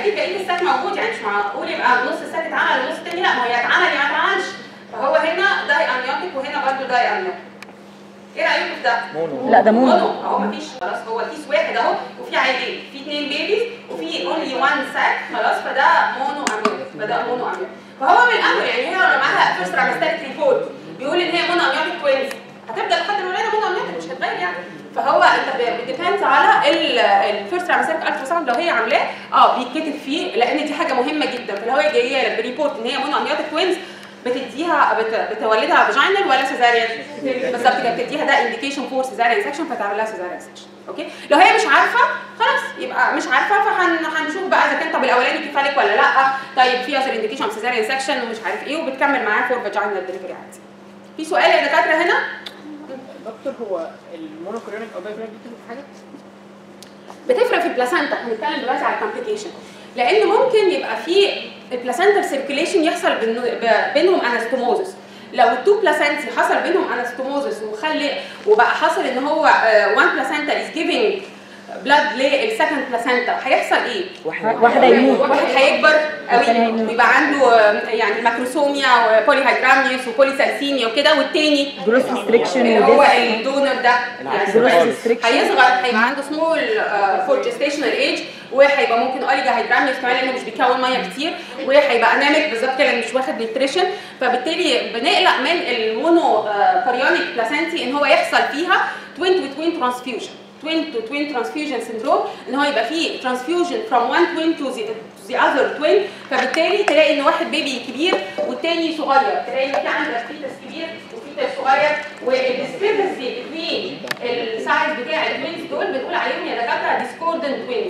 اكيد بقيه السات موجود يعني مش معقول يبقى نص السات اتعمل والنص التاني لا ما هو يا اتعمل يا ما اتعملش فهو هنا داي امنيوتيك وهنا برضه داي امنيوتيك ايه رايكم في ده؟ مونو لا ده مونو مونو اهو مفيش خلاص هو كيس واحد اهو وفي عيلين في اثنين بيبيز وفي اونلي وان ساك خلاص فده مونو اميوتيك فده مونو اميوتيك فهو من الاول يعني هي لو معاها فيرست ترايمستريك ريبورت بيقول ان هي مونو اميوتيك توينز هتبدا لحد الولاده مونو اميوتيك مش هتغير يعني فهو انت بتديبند على الفيرست ترايمستريك التراساوند لو هي عاملاه اه بيتكتب فيه لان دي حاجه مهمه جدا فلو هي جايه لك بريبورت ان هي مونو اميوتيك توينز بتديها بت... بتولدها فاجينال ولا سيزاريان بالظبط كده بتديها ده انديكيشن فور سيزاريان سكشن فتعمل لها سيزاريان سكشن اوكي لو هي مش عارفه خلاص يبقى مش عارفه فهنشوف بقى اذا كان طب الاولاني كفالك ولا لا طيب في اذر انديكيشن سيزاريان سكشن ومش عارف ايه وبتكمل معاه فور فاجينال دليفري عادي في سؤال يا دكاتره هنا دكتور هو المونوكلونيك او بايكلونيك دي بتفرق في حاجه؟ بتفرق في البلاسنتا هنتكلم دلوقتي على الكومبليكيشن لان ممكن يبقى في البلاسنتا سيركيليشن يحصل بينه- ب- بينهم انستوموزس لو التو بلاسنتي حصل بينهم انستوموزس وخلي وبقى حصل ان هو وان بلاسنتا از جيفنج بلاد للسكند بلاسنتا هيحصل ايه؟ واحد واحد هيموت واحد هيكبر والتاني قوي هيموت. ويبقى عنده آه، يعني ماكروسوميا وبوليهايدراميوس وبوليسالسيميا وكده والتاني جروس ريستريكشن اللي هو الدونر ده العكس جروس خالص. ريستريكشن هيصغر هيبقى عنده سمول فور جيستيشنال ايج وهيبقى ممكن اوليجا هيدراميوس كمان لانه مش بيكون ميه كتير وهيبقى انامك بالظبط كده مش واخد نيوتريشن فبالتالي بنقلق من المونو باريونيك بلاسنتي ان هو يحصل فيها توين تو توين ترانسفيوجن توين تو توين ترانسفيوجن سيندروم ان هو يبقى فيه ترانسفيوجن فروم وان توين تو ذا اذر توين فبالتالي تلاقي ان واحد بيبي كبير والتاني صغير تلاقي ان في عندك فيتس كبير وفيتس صغير والديسكريبنسي بين السايز بتاع التوينز دول بنقول عليهم يا دكاتره ديسكوردنت توينز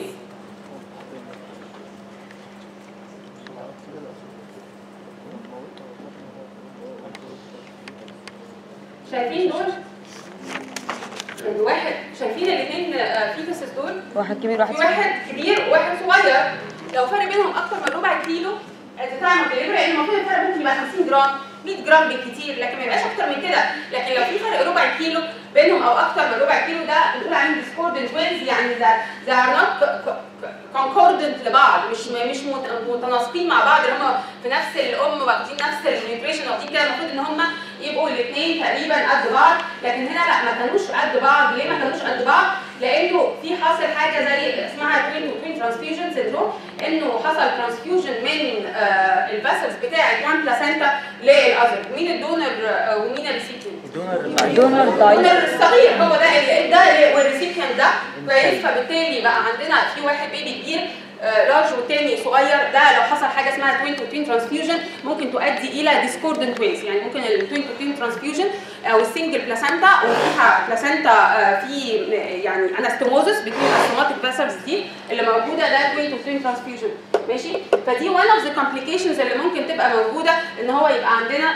شايفين دول؟ الواحد شايفين الاثنين فيتسز دول؟ واحد كبير واحد في واحد كبير وواحد صغير لو فرق بينهم اكتر من ربع كيلو at the time of delivery لان المفروض الفرق ممكن يبقى 50 جرام 100 جرام بالكتير لكن ما يبقاش اكتر من كده لكن لو في فرق ربع كيلو بينهم او اكتر من ربع كيلو ده بنقول عليهم discordant twins يعني ده ده are not concordant لبعض مش مش مت- متناسقين مع بعض اللي هم في نفس الام واخدين نفس النيوتريشن واخدين كده المفروض ان هم يبقوا الاثنين تقريبا قد بعض لكن هنا لا ما كانوش قد بعض ليه ما كانوش قد بعض لانه في حاصل حاجه زي اسمها توين تو توين ترانسفيوجن سيندروم انه حصل ترانسفيوجن من آه الفاسلز بتاعه وان بلاسنتا للاذر مين الدونر آه ومين الريسيبينت الدونر دونر ضعيف الدونر الصغير هو ده اللي ده والريسيبينت ده كويس فبالتالي بقى عندنا في واحد بيبي كبير لارج والتاني صغير ده لو حصل حاجه اسمها توين تو توين ترانسفيوجن ممكن تؤدي الى ديسكوردنت توينز يعني ممكن التوين تو توين ترانسفيوجن او السنجل بلاسنتا وفيها بلاسنتا آه، في يعني انستوموزس بين الاستوماتيك فاسلز دي اللي موجوده ده توين تو توين ترانسفيوجن ماشي فدي one اوف ذا complications اللي ممكن تبقى موجوده ان هو يبقى عندنا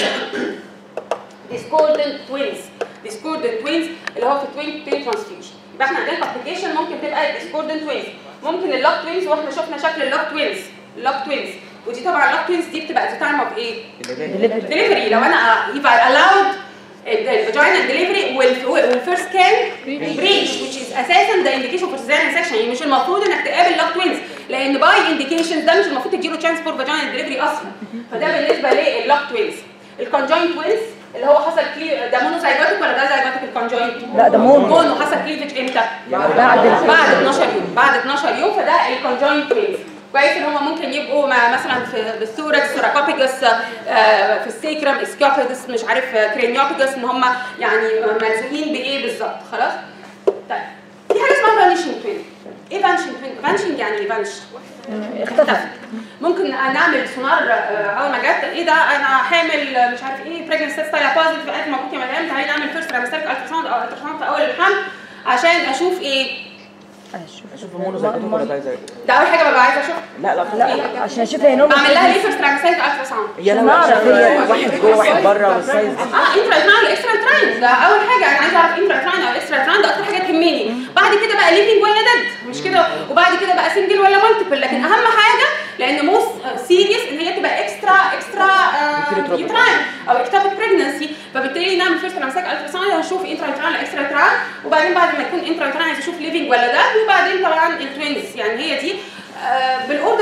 discordant twins discordant twins اللي هو في twin twin transfusion يبقى احنا عندنا complication ممكن تبقى discordant twins ممكن اللوك توينز واحنا شفنا شكل اللوك توينز اللوك توينز ودي طبعا اللوك توينز دي بتبقى at the time of ايه؟ دليفري لو انا if I allowed الفاجينا دليفري والفيرست كان بريتش which is اساسا ده indication for cesarean section يعني مش المفروض انك تقابل لوك توينز لان باي indications ده مش المفروض تديله تشانس فور فاجينا دليفري اصلا فده بالنسبه للوك توينز الكونجوينت توينز اللي هو حصل كلي ده مونو زيجوتيك ولا ده زيجوتيك الكونجوينت؟ لا ده مونو مونو حصل كليفج امتى؟ بعد بعد 12 يوم بعد 12 يوم فده الكونجوينت توينز كويس ان هم ممكن يبقوا مع مثلا في بالثوركس سوراكوبيجس آه، في السيكرم اسكيوبيجس مش عارف كرينيوبيجس ان هم يعني ملزومين بايه بالظبط خلاص طيب في حاجه اسمها فانيشنج توين ايه فانشنج توين فانشنج يعني ايه فانش اختفى ممكن نعمل سونار آه، اول ما جت ايه ده انا حامل آه، مش عارف ايه بريجنسي ستايل بوزيتيف قالت مبروك يا مدام تعالي نعمل فيرست تريمستر التراساوند او التراساوند في اول الحمل عشان اشوف ايه اشوف اشوف مونو زي ولا ده زي ده اول حاجه ببقى عايزه اشوفها لا لا لا عشان اشوف هي نورمال بعمل لها ليه فيرست تريمستر التراساوند هي لو نعرف هي- واحد جوه واحد بره والسايز اه انترا تراين اكسترا تراين ده اول حاجه انا عايزه اعرف انترا تراين او اكسترا تراين ده اكتر حاجه تهمني بعد كده بقى ليفنج ولا ديد مش كده وبعد كده بقى سنجل ولا مالتيبل لكن اهم حاجه لان موست سيريس ان هي تبقى اكسترا اكسترا يوتراين او اكتوبيك بريجنسي فبالتالي نعمل فيرست لمساك التراساوند هنشوف انترا تراين ولا اكسترا تراين وبعدين بعد ما يكون انترا تراين عايز اشوف ليفنج ولا ديد وبعدين طبعا التوينز يعني هي دي آه، بالاوردر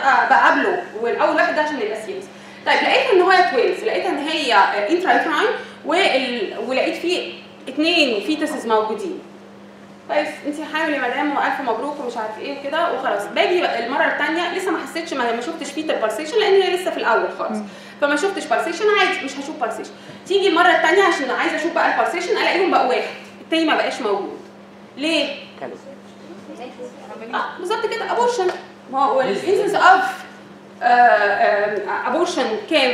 ببقى بقابله والاول واحد ده عشان يبقى سيريس طيب لقيت ان هو توينز لقيت ان هي انترايتراين وال... ولقيت فيه اثنين فيتسز موجودين كويس انت حامل يا مدام والف مبروك ومش عارف ايه وكده وخلاص باجي بقى المره الثانيه لسه ما حسيتش ما, ما شفتش فيه البالسيشن لان هي لسه في الاول خالص فما شفتش بالسيشن عادي مش هشوف بالسيشن تيجي المره الثانيه عشان عايزه اشوف بقى البالسيشن الاقيهم بقى واحد التاني ما بقاش موجود ليه؟ اه بالظبط كده ابورشن ما هو الانسنس اوف ابورشن كام؟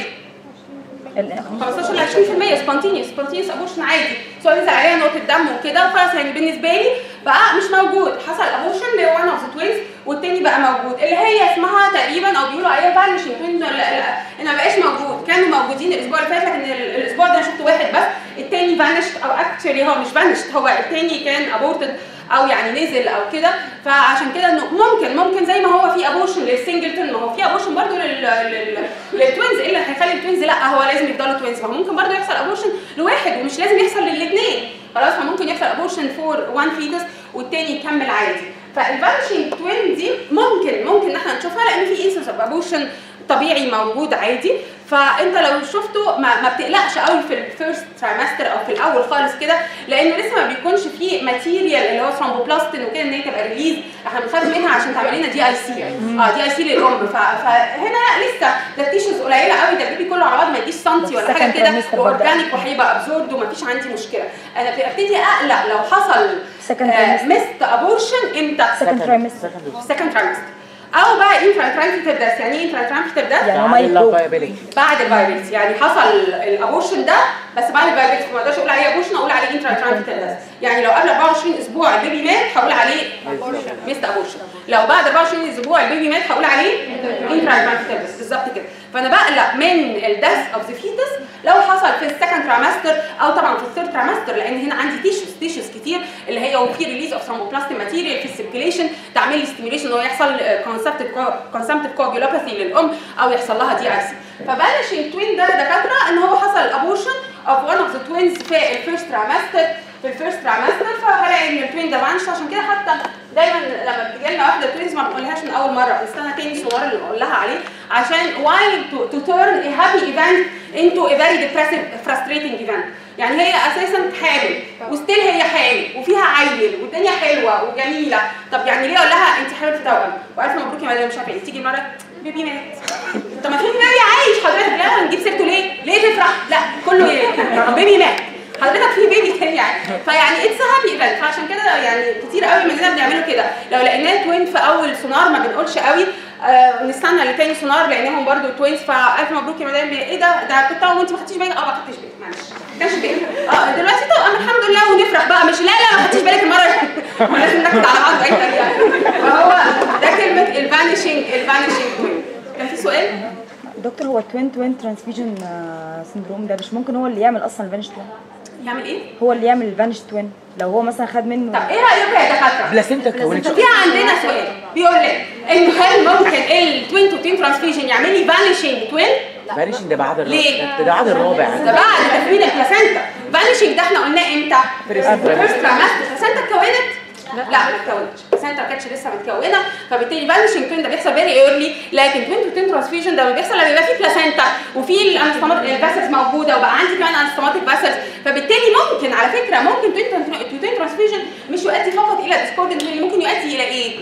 15 ل 20% سبونتينيوس سبونتينيوس ابورشن عادي سواء نزل عليها نقطه دم وكده وخلاص يعني بالنسبه لي بقى مش موجود حصل ابورشن لوان اوف ذا توينز والتاني بقى موجود اللي هي اسمها تقريبا او بيقولوا عليها فانشنج توين لا لا ان ما بقاش موجود كانوا موجودين الاسبوع اللي فات لكن ال- الاسبوع ده انا شفت واحد بس التاني فانشت او اكشلي هو مش فانشت هو التاني كان ابورتد او يعني نزل او كده فعشان كده انه ممكن ممكن زي ما هو في ابورشن للسنجلتون ما هو في ابورشن برضه لل... لل... للتوينز ايه اللي هيخلي التوينز لا هو لازم يفضلوا توينز ما هو ممكن برضه يحصل ابورشن لواحد ومش لازم يحصل للاثنين خلاص فممكن يحصل ابورشن فور وان فيتس والتاني يكمل عادي فالفانشنج توين دي ممكن ممكن ان احنا نشوفها لان في انسنس اوف ابورشن طبيعي موجود عادي فانت لو شفته ما, ما بتقلقش قوي في الفيرست ترايمستر او في الاول خالص كده لانه لسه ما بيكونش فيه ماتيريال اللي هو ثرومبوبلاستين وكده ان هي تبقى ريليز احنا بنخاف منها عشان تعمل لنا دي اي سي اه دي اي سي للام ف- فهنا لسه ده التيشوز قليله قوي ده البيبي كله على بعض ما يجيش سنتي ولا حاجه Second كده trimester برضه. واورجانيك وهيبقى ابزورد ومفيش عندي مشكله انا ببتدي اقلق لو حصل Second trimester. مست ابورشن امتى؟ second trimester سكند ترايمستر او بقى انترا تبدأ يعني ايه انترا تبدأ؟ يعني هما بعد يبقوا اللايبيليتي بعد الفايروس يعني حصل الابورشن ده بس بعد الفايروس ما اقدرش اقول عليه ابورشن اقول عليه انترا ترانزيت يعني لو قبل 24 اسبوع البيبي مات هقول عليه ميست ابورشن لو بعد 24 اسبوع البيبي مات هقول عليه انترا ترانزيت بالظبط كده فانا بقلق من الديث اوف ذا فيتس لو حصل في السكند ترامستر او طبعا في الثيرد ترامستر لان هنا عندي تيشوز تيشوز كتير اللي هي وفي ريليز اوف ثرومبوبلاستيك ماتيريال في السيركيليشن تعمل لي ستيميوليشن ان هو يحصل كونسبتيف كونسبتيف كوجولوباثي للام او يحصل لها دي اي سي فبلش التوين ده دكاتره ان هو حصل ابورشن اوف وان اوف ذا توينز في الفيرست ترامستر في الفيرست ترامستر فهلاقي ان التوين ده فانش عشان كده حتى دايما لما بتجي لنا واحده توينز ما بنقولهاش من اول مره بنستنى تاني صور اللي بقول لها عليه عشان why to, to turn a happy event into a very depressive frustrating event يعني هي اساسا حامل وستيل هي حامل وفيها عيل والدنيا حلوه وجميله طب يعني ليه اقول لها انت حامل في توأم والف مبروك يا مدام مش عارفه ايه تيجي المره بيبي مات طب ما في بيبي عايش حضرتك لا نجيب سيرته ليه؟ ليه تفرح؟ لا كله ي- بيبي مات حضرتك في بيبي تاني يعني فيعني اتس هابي ايفنت فعشان كده يعني كتير قوي مننا بنعمله كده لو لقيناه توين في اول سونار ما بنقولش قوي آه نستنى لتاني سونار لقيناهم برضو توينز فالف مبروك يا مدام ايه ده ده كنت وانت ما خدتيش بالك اه ما خدتش بالك معلش ما خدتش بالك اه دلوقتي طب الحمد لله ونفرح بقى مش لا لا ما خدتش بالك المره اللي- لازم ناخد على بعض باي طريقه فهو ده كلمه الفانيشنج الفانيشنج توين كان في سؤال؟ دكتور هو توين توين ترانسفيجن سندروم ده مش ممكن هو اللي يعمل اصلا الفانش توين يعمل ايه؟ هو اللي يعمل الفانش توين لو هو مثلا خد منه طب ايه رايكم يا دكاتره؟ بلاسينتا اتكونت في عندنا سؤال بيقول لك انه هل ممكن التوين تو توين ترانسفيجن يعمل لي فانيشنج توين؟ فانيشنج ده بعد ليه؟ الرابع ده بعد الرابع ده بعد تكوين البلاسنتا فانيشنج ده احنا قلناه امتى؟ First trimester. فيرست ترامستر البلاسنتا اتكونت؟ لا ما اتكونتش البلاسنتا ما كانتش لسه متكونه فبالتالي فانيشنج توين ده بيحصل فيري ايرلي لكن توين تو توين ترانسفيجن ده بيحصل لما يبقى في بلاسنتا وفي الانستماتيك الفاسلز موجوده وبقى عندي كمان انستماتيك فاسلز فبالتالي ممكن على فكره ممكن توين تو توين ترانسفيجن مش يؤدي فقط الى ديسكوردنت ممكن يؤدي الى ايه؟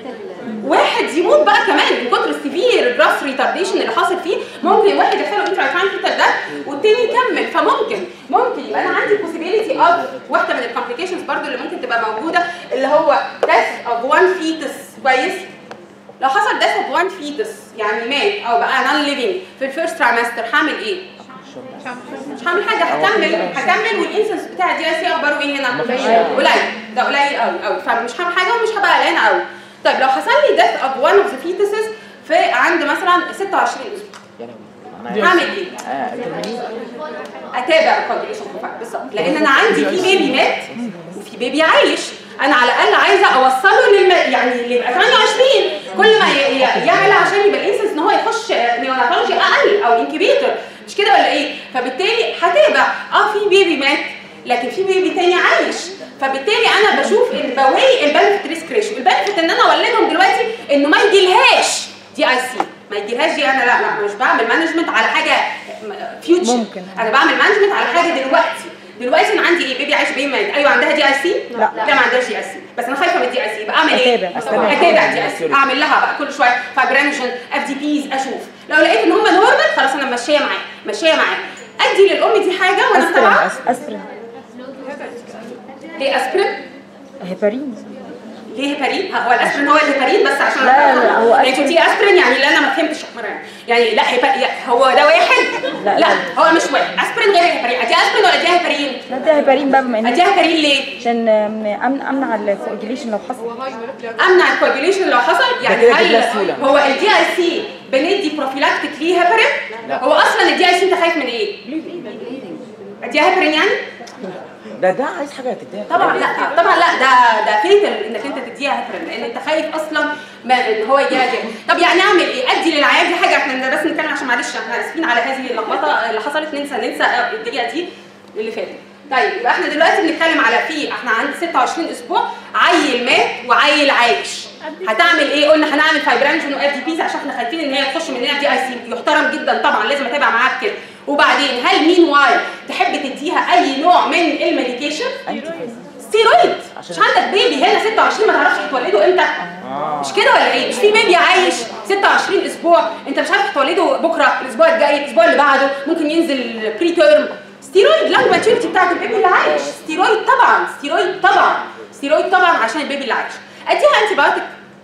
واحد يموت بقى كمان من كتر السيفير جراس ريتارديشن اللي حاصل فيه ممكن واحد يحصل له انترا ده والتاني يكمل فممكن ممكن يبقى انا عندي possibility اوف واحده من الكومبليكيشنز برضو اللي ممكن تبقى موجوده اللي هو death of one fetus كويس لو حصل death of one fetus يعني مات او بقى non living في الفيرست ترايمستر هعمل ايه؟ مش هعمل حاجه هكمل هكمل والانسنس بتاع دي اي سي اخباره ايه هنا؟ قليل ده قليل قوي قوي فمش هعمل حاجه ومش هبقى قلقانه قوي طيب لو حصل لي death of one of the fetuses في عند مثلا 26 اسبوع هعمل ايه؟ آه، ترميني. اتابع الكونديشن بروفايل بالظبط لان انا عندي في بيبي مات وفي بيبي عايش انا على الاقل عايزه اوصله للم... يعني اللي يبقى 28 كل ما ي... ي- يعلى عشان يبقى الانسنس ان هو يخش نيوناتولوجي اقل او انكيبيتور مش كده ولا ايه؟ فبالتالي هتابع اه في بيبي مات لكن في بيبي تاني عايش فبالتالي انا بشوف ان بواي البنفيت ريسك ريشيو البنفيت ان انا اولدهم دلوقتي انه ما يجيلهاش دي اي سي ما يجيلهاش دي انا لا لا مش بعمل مانجمنت على حاجه فيوتشر ممكن. انا بعمل مانجمنت على حاجه دلوقتي دلوقتي انا عندي ايه بيبي عايش بيه ميت ايوه عندها دي اي سي لا. لا ما عندهاش دي اي سي بس انا خايفه من الدي اي سي يبقى اعمل ايه أتابع. أستنى. اتابع دي اي سي اعمل لها بقى كل شويه فايبرينشن اف دي بيز اشوف لو لقيت ان هم نورمال خلاص انا ماشيه معاه ماشيه معاه ادي للام دي حاجه وانا اسبرين متابعه اسبرين ليه اسبرين هيبارين ليه هيبارين؟ هو الاسبرين هو الهيبارين بس عشان لا، لا، هو يعني انت قلتي اسبرين يعني لا انا ما فهمتش يا مريم. يعني لا هيبا... يا- هو ده واحد؟ لا، لا, لا. هو مش واحد اسبرين غير الهيبارين ادي اسبرين ولا اديها هيبارين؟ لا ده هيبارين بقى بما ان اديها هيبارين ليه؟ عشان آم، أمن- امنع الكواجيليشن لو حصل امنع الكواجيليشن لو حصل يعني كده هل جبناها سهولة. هو الدي اي سي بندي بروفيلاكتيك ليه هيبارين؟ لا. هو اصلا الدي اي سي انت خايف من ايه؟ اديها هيبارين يعني؟ ده ده عايز حاجه هتديها طبعا لا طبعا لا ده ده فيتل انك انت تديها هيبرين لان انت خايف اصلا ما ان هو يجيها جاي طب يعني اعمل ايه؟ ادي للعيال دي حاجه احنا بس نتكلم عشان معلش احنا اسفين على هذه اللخبطه اللي حصلت ننسى ننسى الدقيقه دي اللي فاتت طيب يبقى احنا دلوقتي بنتكلم على في احنا عند 26 اسبوع عيل مات وعيل عايش هتعمل ايه؟ قلنا هنعمل فايبرانجن واف دي بيز عشان احنا خايفين ان هي تخش مننا دي اي سي يحترم جدا طبعا لازم اتابع معاك كده وبعدين هل مين واي تحب تديها اي نوع من الميديكيشن؟ انتي فاز ستيرويد عشان- مش عندك بيبي هنا 26 ما تعرفش هتولده امتى مش كده ولا ايه مش في بيبي عايش 26 اسبوع انت مش عارف هتولده بكره الاسبوع الجاي الاسبوع اللي بعده ممكن ينزل بري تيرم ستيرويد لانج ماتيوريتي بتاعت البيبي اللي عايش ستيرويد طبعا ستيرويد طبعا ستيرويد طبعا عشان البيبي اللي عايش اديها انتي بايوتيك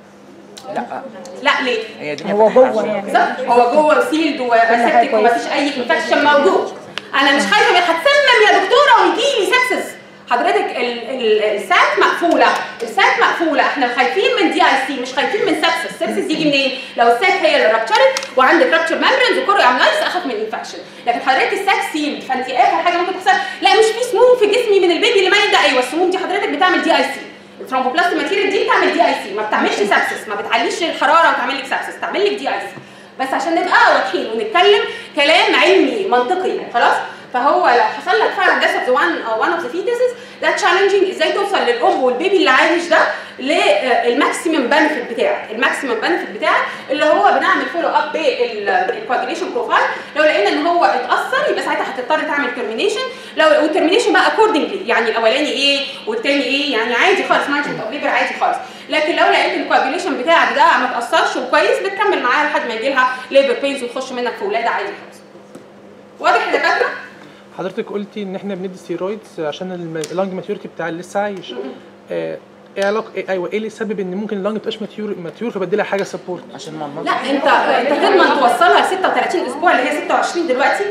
لا لا ليه هي دي هو جوه يعني بالظبط هو جوه وسيلد وسبتك كويسة. ومفيش اي انفكشن موجود انا مش خايفه من هتسمم يا دكتوره ويجي لي سبسس حضرتك ال- ال- السات مقفوله السات مقفوله احنا خايفين من دي اي سي مش خايفين من سبسس سبسس يجي منين لو السات هي اللي رابتشرت وعندك رابتشر ممبرنز وكوريو امنايس اخاف من الانفكشن لكن حضرتك السات سيلد فانت اخر حاجه ممكن تحصل لا مش في سموم في جسمي من البيبي اللي ميت ده ايوه السموم دي حضرتك بتعمل دي اي سي الثرومبوبلاست ماتيريال دي بتعمل دي اي سي ما بتعملش سبسس ما بتعليش الحراره وتعمل لك سبسس تعمل لك دي اي سي بس عشان نبقى واضحين ونتكلم كلام علمي منطقي خلاص فهو لو حصل لك فعلا ده اوف ذا وان او وان اوف ذا فيتسز ده تشالنجينج ازاي توصل للام والبيبي اللي عايش ده للماكسيمم بنفيت بتاعك الماكسيمم بنفيت بتاعك اللي هو بنعمل فولو اب بالكواجيليشن بروفايل لو لقينا ان هو اتاثر يبقى ساعتها هتضطر تعمل ترمينيشن لو والترمينيشن بقى اكوردنجلي يعني الاولاني ايه والتاني ايه يعني عادي خالص مانجمنت او ليبر عادي خالص لكن لو لقيت الكواجيليشن بتاعك ده ما تاثرش وكويس بتكمل معاها لحد ما يجي لها ليبر بينز وتخش منك في ولاده عادي خالص واضح يا دكاتره حضرتك قلتي ان احنا بندي ستيرويدز عشان اللانج ماتيوريتي بتاع اللي لسه عايش آه، ايه علاقه إيه ايوه ايه اللي يسبب ان ممكن اللانج متبقاش ماتيور ماتيور فبديلها حاجه سبورت عشان ما المنظر لا انت انت تضمن توصلها ل 36 اسبوع اللي هي 26 دلوقتي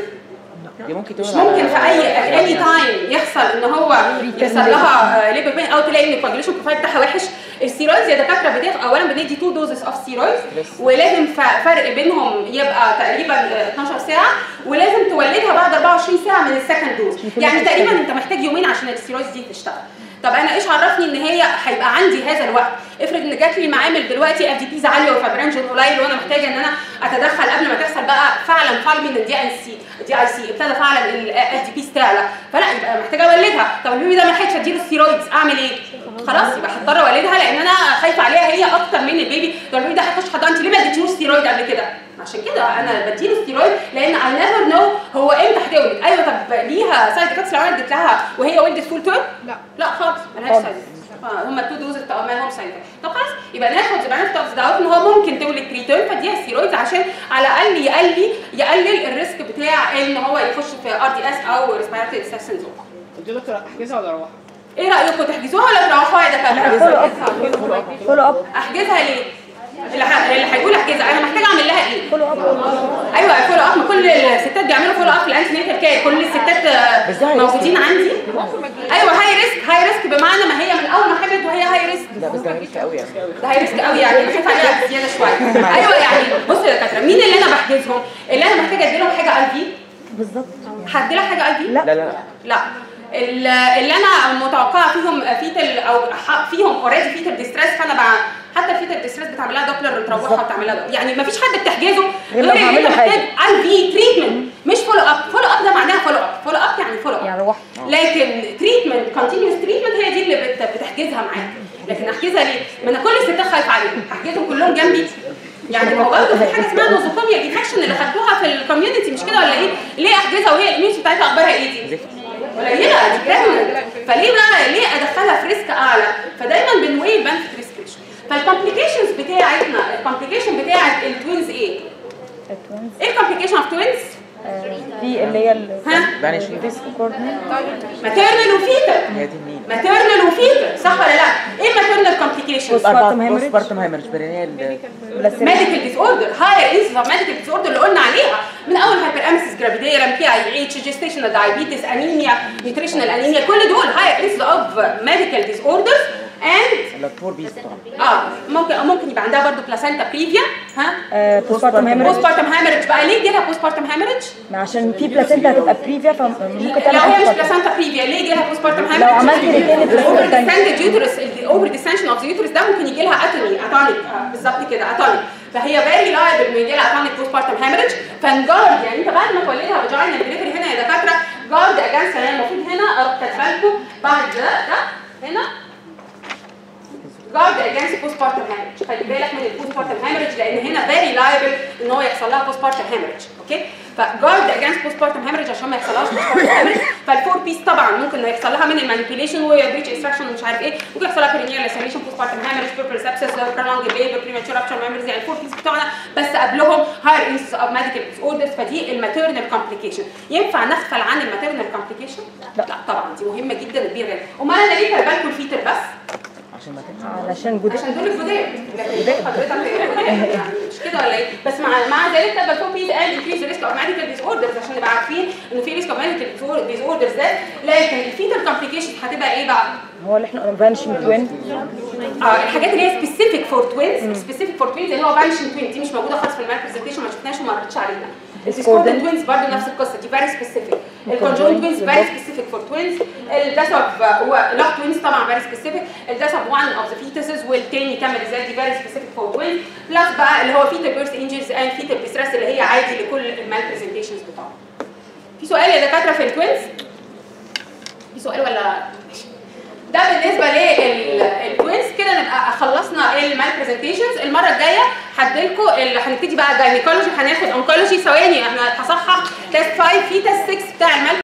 دي ممكن مش تقول ممكن في اي اي تايم يحصل ان هو يحصل لها ليبر بين او تلاقي ان الكواجيليشن بروفايل بتاعها وحش الستيرويدز يا دكاتره بتاخد اولا بندي 2 دوزز اوف ستيرويدز ولازم ف- فرق بينهم يبقى تقريبا 12 ساعه ولازم تولدها بعد 24 ساعه من السكند دوز يعني تقريبا انت محتاج يومين عشان الستيرويدز دي تشتغل طب انا ايش عرفني ان هي هيبقى عندي هذا الوقت افرض ان جات لي معامل دلوقتي اف دي بيز عاليه وفابرانجن قليل وانا محتاجه ان انا اتدخل قبل ما تحصل بقى فعلا فالمي من الدي ان سي دي اي سي ابتدى فعلا الاف دي بيز تعلى فلا يبقى محتاجه اولدها طب البيبي ده ما لحقتش اديله ستيرويدز اعمل ايه؟ خلاص يبقى هضطر اولدها لان انا خايفه عليها هي اكتر من البيبي ده البيبي ده هيخش حضانه انت ليه ما اديتيهوش ستيرويد قبل كده؟ عشان كده انا بديله ستيرويد لان اي نيفر نو هو امتى هتولد ايوه طب ليها سايد افكتس لو انا اديت لها وهي ولدت فول تيرم؟ لا لا خالص ملهاش خالص. سايد هم التو دوز بتوع ما هم سايد طب خلاص يبقى ناخد يبقى ناخد ده ان هو ممكن تولد بريتيرم فاديها ستيرويدز عشان على الاقل يقلل يقلل الريسك بتاع ان هو يخش في ار دي اس او ريسبيراتوري ديستريس سيندروم قلت له دكتور احجزها ولا اروحها؟ ايه رايكم تحجزوها ولا تروحوها يا دكاتره؟ فولو اب فولو اب احجزها ليه؟ اللي ح- اللي هيقول احجزها انا محتاجه اعمل لها ايه؟ فولو اب ايوه فولو اب ما كل الستات بيعملوا فولو اب في الانتي نيتال كير كل الستات آه، بس ده هاي ريسك. موجودين عندي ايوه هاي ريسك هاي ريسك بمعنى ما هي من اول ما حملت وهي هاي ريسك لا بس ده ريسك قوي يعني ده هاي ريسك قوي يعني بخاف عليها زياده شويه ايوه يعني بصوا يا دكاتره مين اللي انا بحجزهم؟ اللي انا محتاجه اديلهم حاجه اي في بالظبط هدي لها حاجه اي في؟ لا. لا لا لا لا ال- اللي انا متوقعه فيهم فيتل او ح- فيهم اوريدي فيتل ديستريس فانا بقى حتى الفيتل ديستريس بتعمل لها دوبلر تروحها وتعمل لها دوبلر. يعني ما فيش حد بتحجزه غير لو ان هعمل له انت حاجة. محتاج اي في تريتمنت مش فولو اب فولو اب ده معناها فولو اب فولو اب يعني فولو اب يعني روح لكن تريتمنت كونتينيوس تريتمنت هي دي اللي بت- بتحجزها معاك لكن احجزها ليه؟ ما انا كل الستات خايفه عليهم احجزهم كلهم جنبي يعني ما هو برضه في حاجه اسمها نوزوكوميا ديفكشن اللي خدتوها في الكوميونتي مش كده ولا ايه؟ ليه احجزها وهي الاميونتي بتاعتها اخبارها ايه دي؟ قليله دي pregnant. فليه بقى ليه ادخلها في ريسك اعلى؟ فدايما بنوي البنفيت ريسكريشن فالكومبليكيشنز بتاعتنا الكومبليكيشن بتاعت التوينز ايه؟ التوينز ايه الكومبليكيشن اوف توينز؟ آه، في اللي هي ال ها؟ بانشنج ريسك كوردينيت ماتيرنال وفيتال هي دي مين؟ ماتيرنال وفيتال صح ولا لا؟ ايه ماتيرنال كومبليكيشنز؟ Postpartum hemorrhage. بوست بارتم هيمرج برينيال ميديكال ديس اوردر هاير انسيس اوف ميديكال ديس اوردر اللي قلنا عليها من اول هايبر امسيس جرافيديرم بي اي اتش جيستيشنال دايابيتس انيميا نيوتريشنال انيميا كل دول هاير انسيس اوف ميديكال ديس اوردرز اند الفور بيس طبعا اه ممكن ممكن يبقى عندها برضه بلاسينتا بريفيا ها بوست بارتم بوست هيموريج بارتم هامرج بقى ليه جالها بوست بارتم هامرج؟ عشان في بلاسينتا هتبقى بريفيا فممكن لو تعمل هي مش أكتر. بلاسينتا بريفيا ليه جالها بوست بارتم هامرج؟ لو عملت الاثنين الاوفر البلاسينتا ديستندد يوترس الاوفر ديستنشن اوف يوترس ده ممكن يجي لها اتوني اتونيك بالظبط كده اتونيك فهي فيري لايبل انه يجي لها اتونيك بوست بارتم هامرج فنجارد يعني انت بعد ما تولدها فاجينا دليفري هنا يا دكاتره جارد اجانست يعني المفروض هنا اروح كاتبه لكم بعد ده ده هنا جارد اجانست بوست بارتم هامرج خلي بالك من البوست بارتم هامرج لان هنا فيري لايبل ان هو يحصل لها بوست بارتم هامرج اوكي فجارد اجانست بوست بارتم هامرج عشان ما يحصلهاش بوست بارتم هامرج فالفور بيس طبعا ممكن يحصل لها من المانيبيوليشن وبريتش اكستراكشن ومش عارف ايه ممكن يحصل لها برينيال لاسيليشن بوست بارتم هامرج بيربل سابسس برولونج ليبر بريماتشور رابشر ميموريز يعني الفور بيس بتوعنا بس قبلهم هاير انسس اوف ميديكال ديس اوردرز فدي الماتيرنال كومبليكيشن ينفع نغفل عن الماتيرنال كومبليكيشن؟ لا طبعا دي مهمه جدا كبيره امال انا ليه كاتبه الفيتر بس؟ عشان ما تنسى علشان جود عشان دول الجداد لكن حضرتك يعني مش كده ولا ايه بس مع مع ذلك تبقى فوق بيز اند انكريز ريسك اوف ميديكال ديس اوردرز عشان نبقى عارفين انه في ريسك اوف ميديكال ديس اوردرز ده لكن الفيتال كومبليكيشن هتبقى ايه بقى؟ هو اللي احنا قلنا فانشنج توين اه الحاجات اللي هي سبيسيفيك فور توينز سبيسيفيك فور توينز اللي هو فانشن توين دي مش موجوده خالص في المال برزنتيشن ما شفناش وما قريتش عليها السكوردن توينز برضه نفس القصه دي فيري سبيسيفيك الكونجوين توينز فيري سبيسيفيك فور توينز الدسب هو لوك توينز طبعا فيري سبيسيفيك الدسب وان اوف ذا فيتسز والتاني كمل ازاي دي فيري سبيسيفيك فور توينز بلس بقى اللي هو فيتال بيرث انجلز اند فيتال ديستريس اللي هي عادي لكل المال برزنتيشنز بتاعهم في سؤال يا دكاتره في التوينز في سؤال ولا ده بالنسبه للتوينز كده نبقى خلصنا المال برزنتيشنز المره الجايه هديلكم اللي هنبتدي بقى جاينيكولوجي هناخد اونكولوجي ثواني احنا هصحح تيست 5 في تيست 6 بتاع المال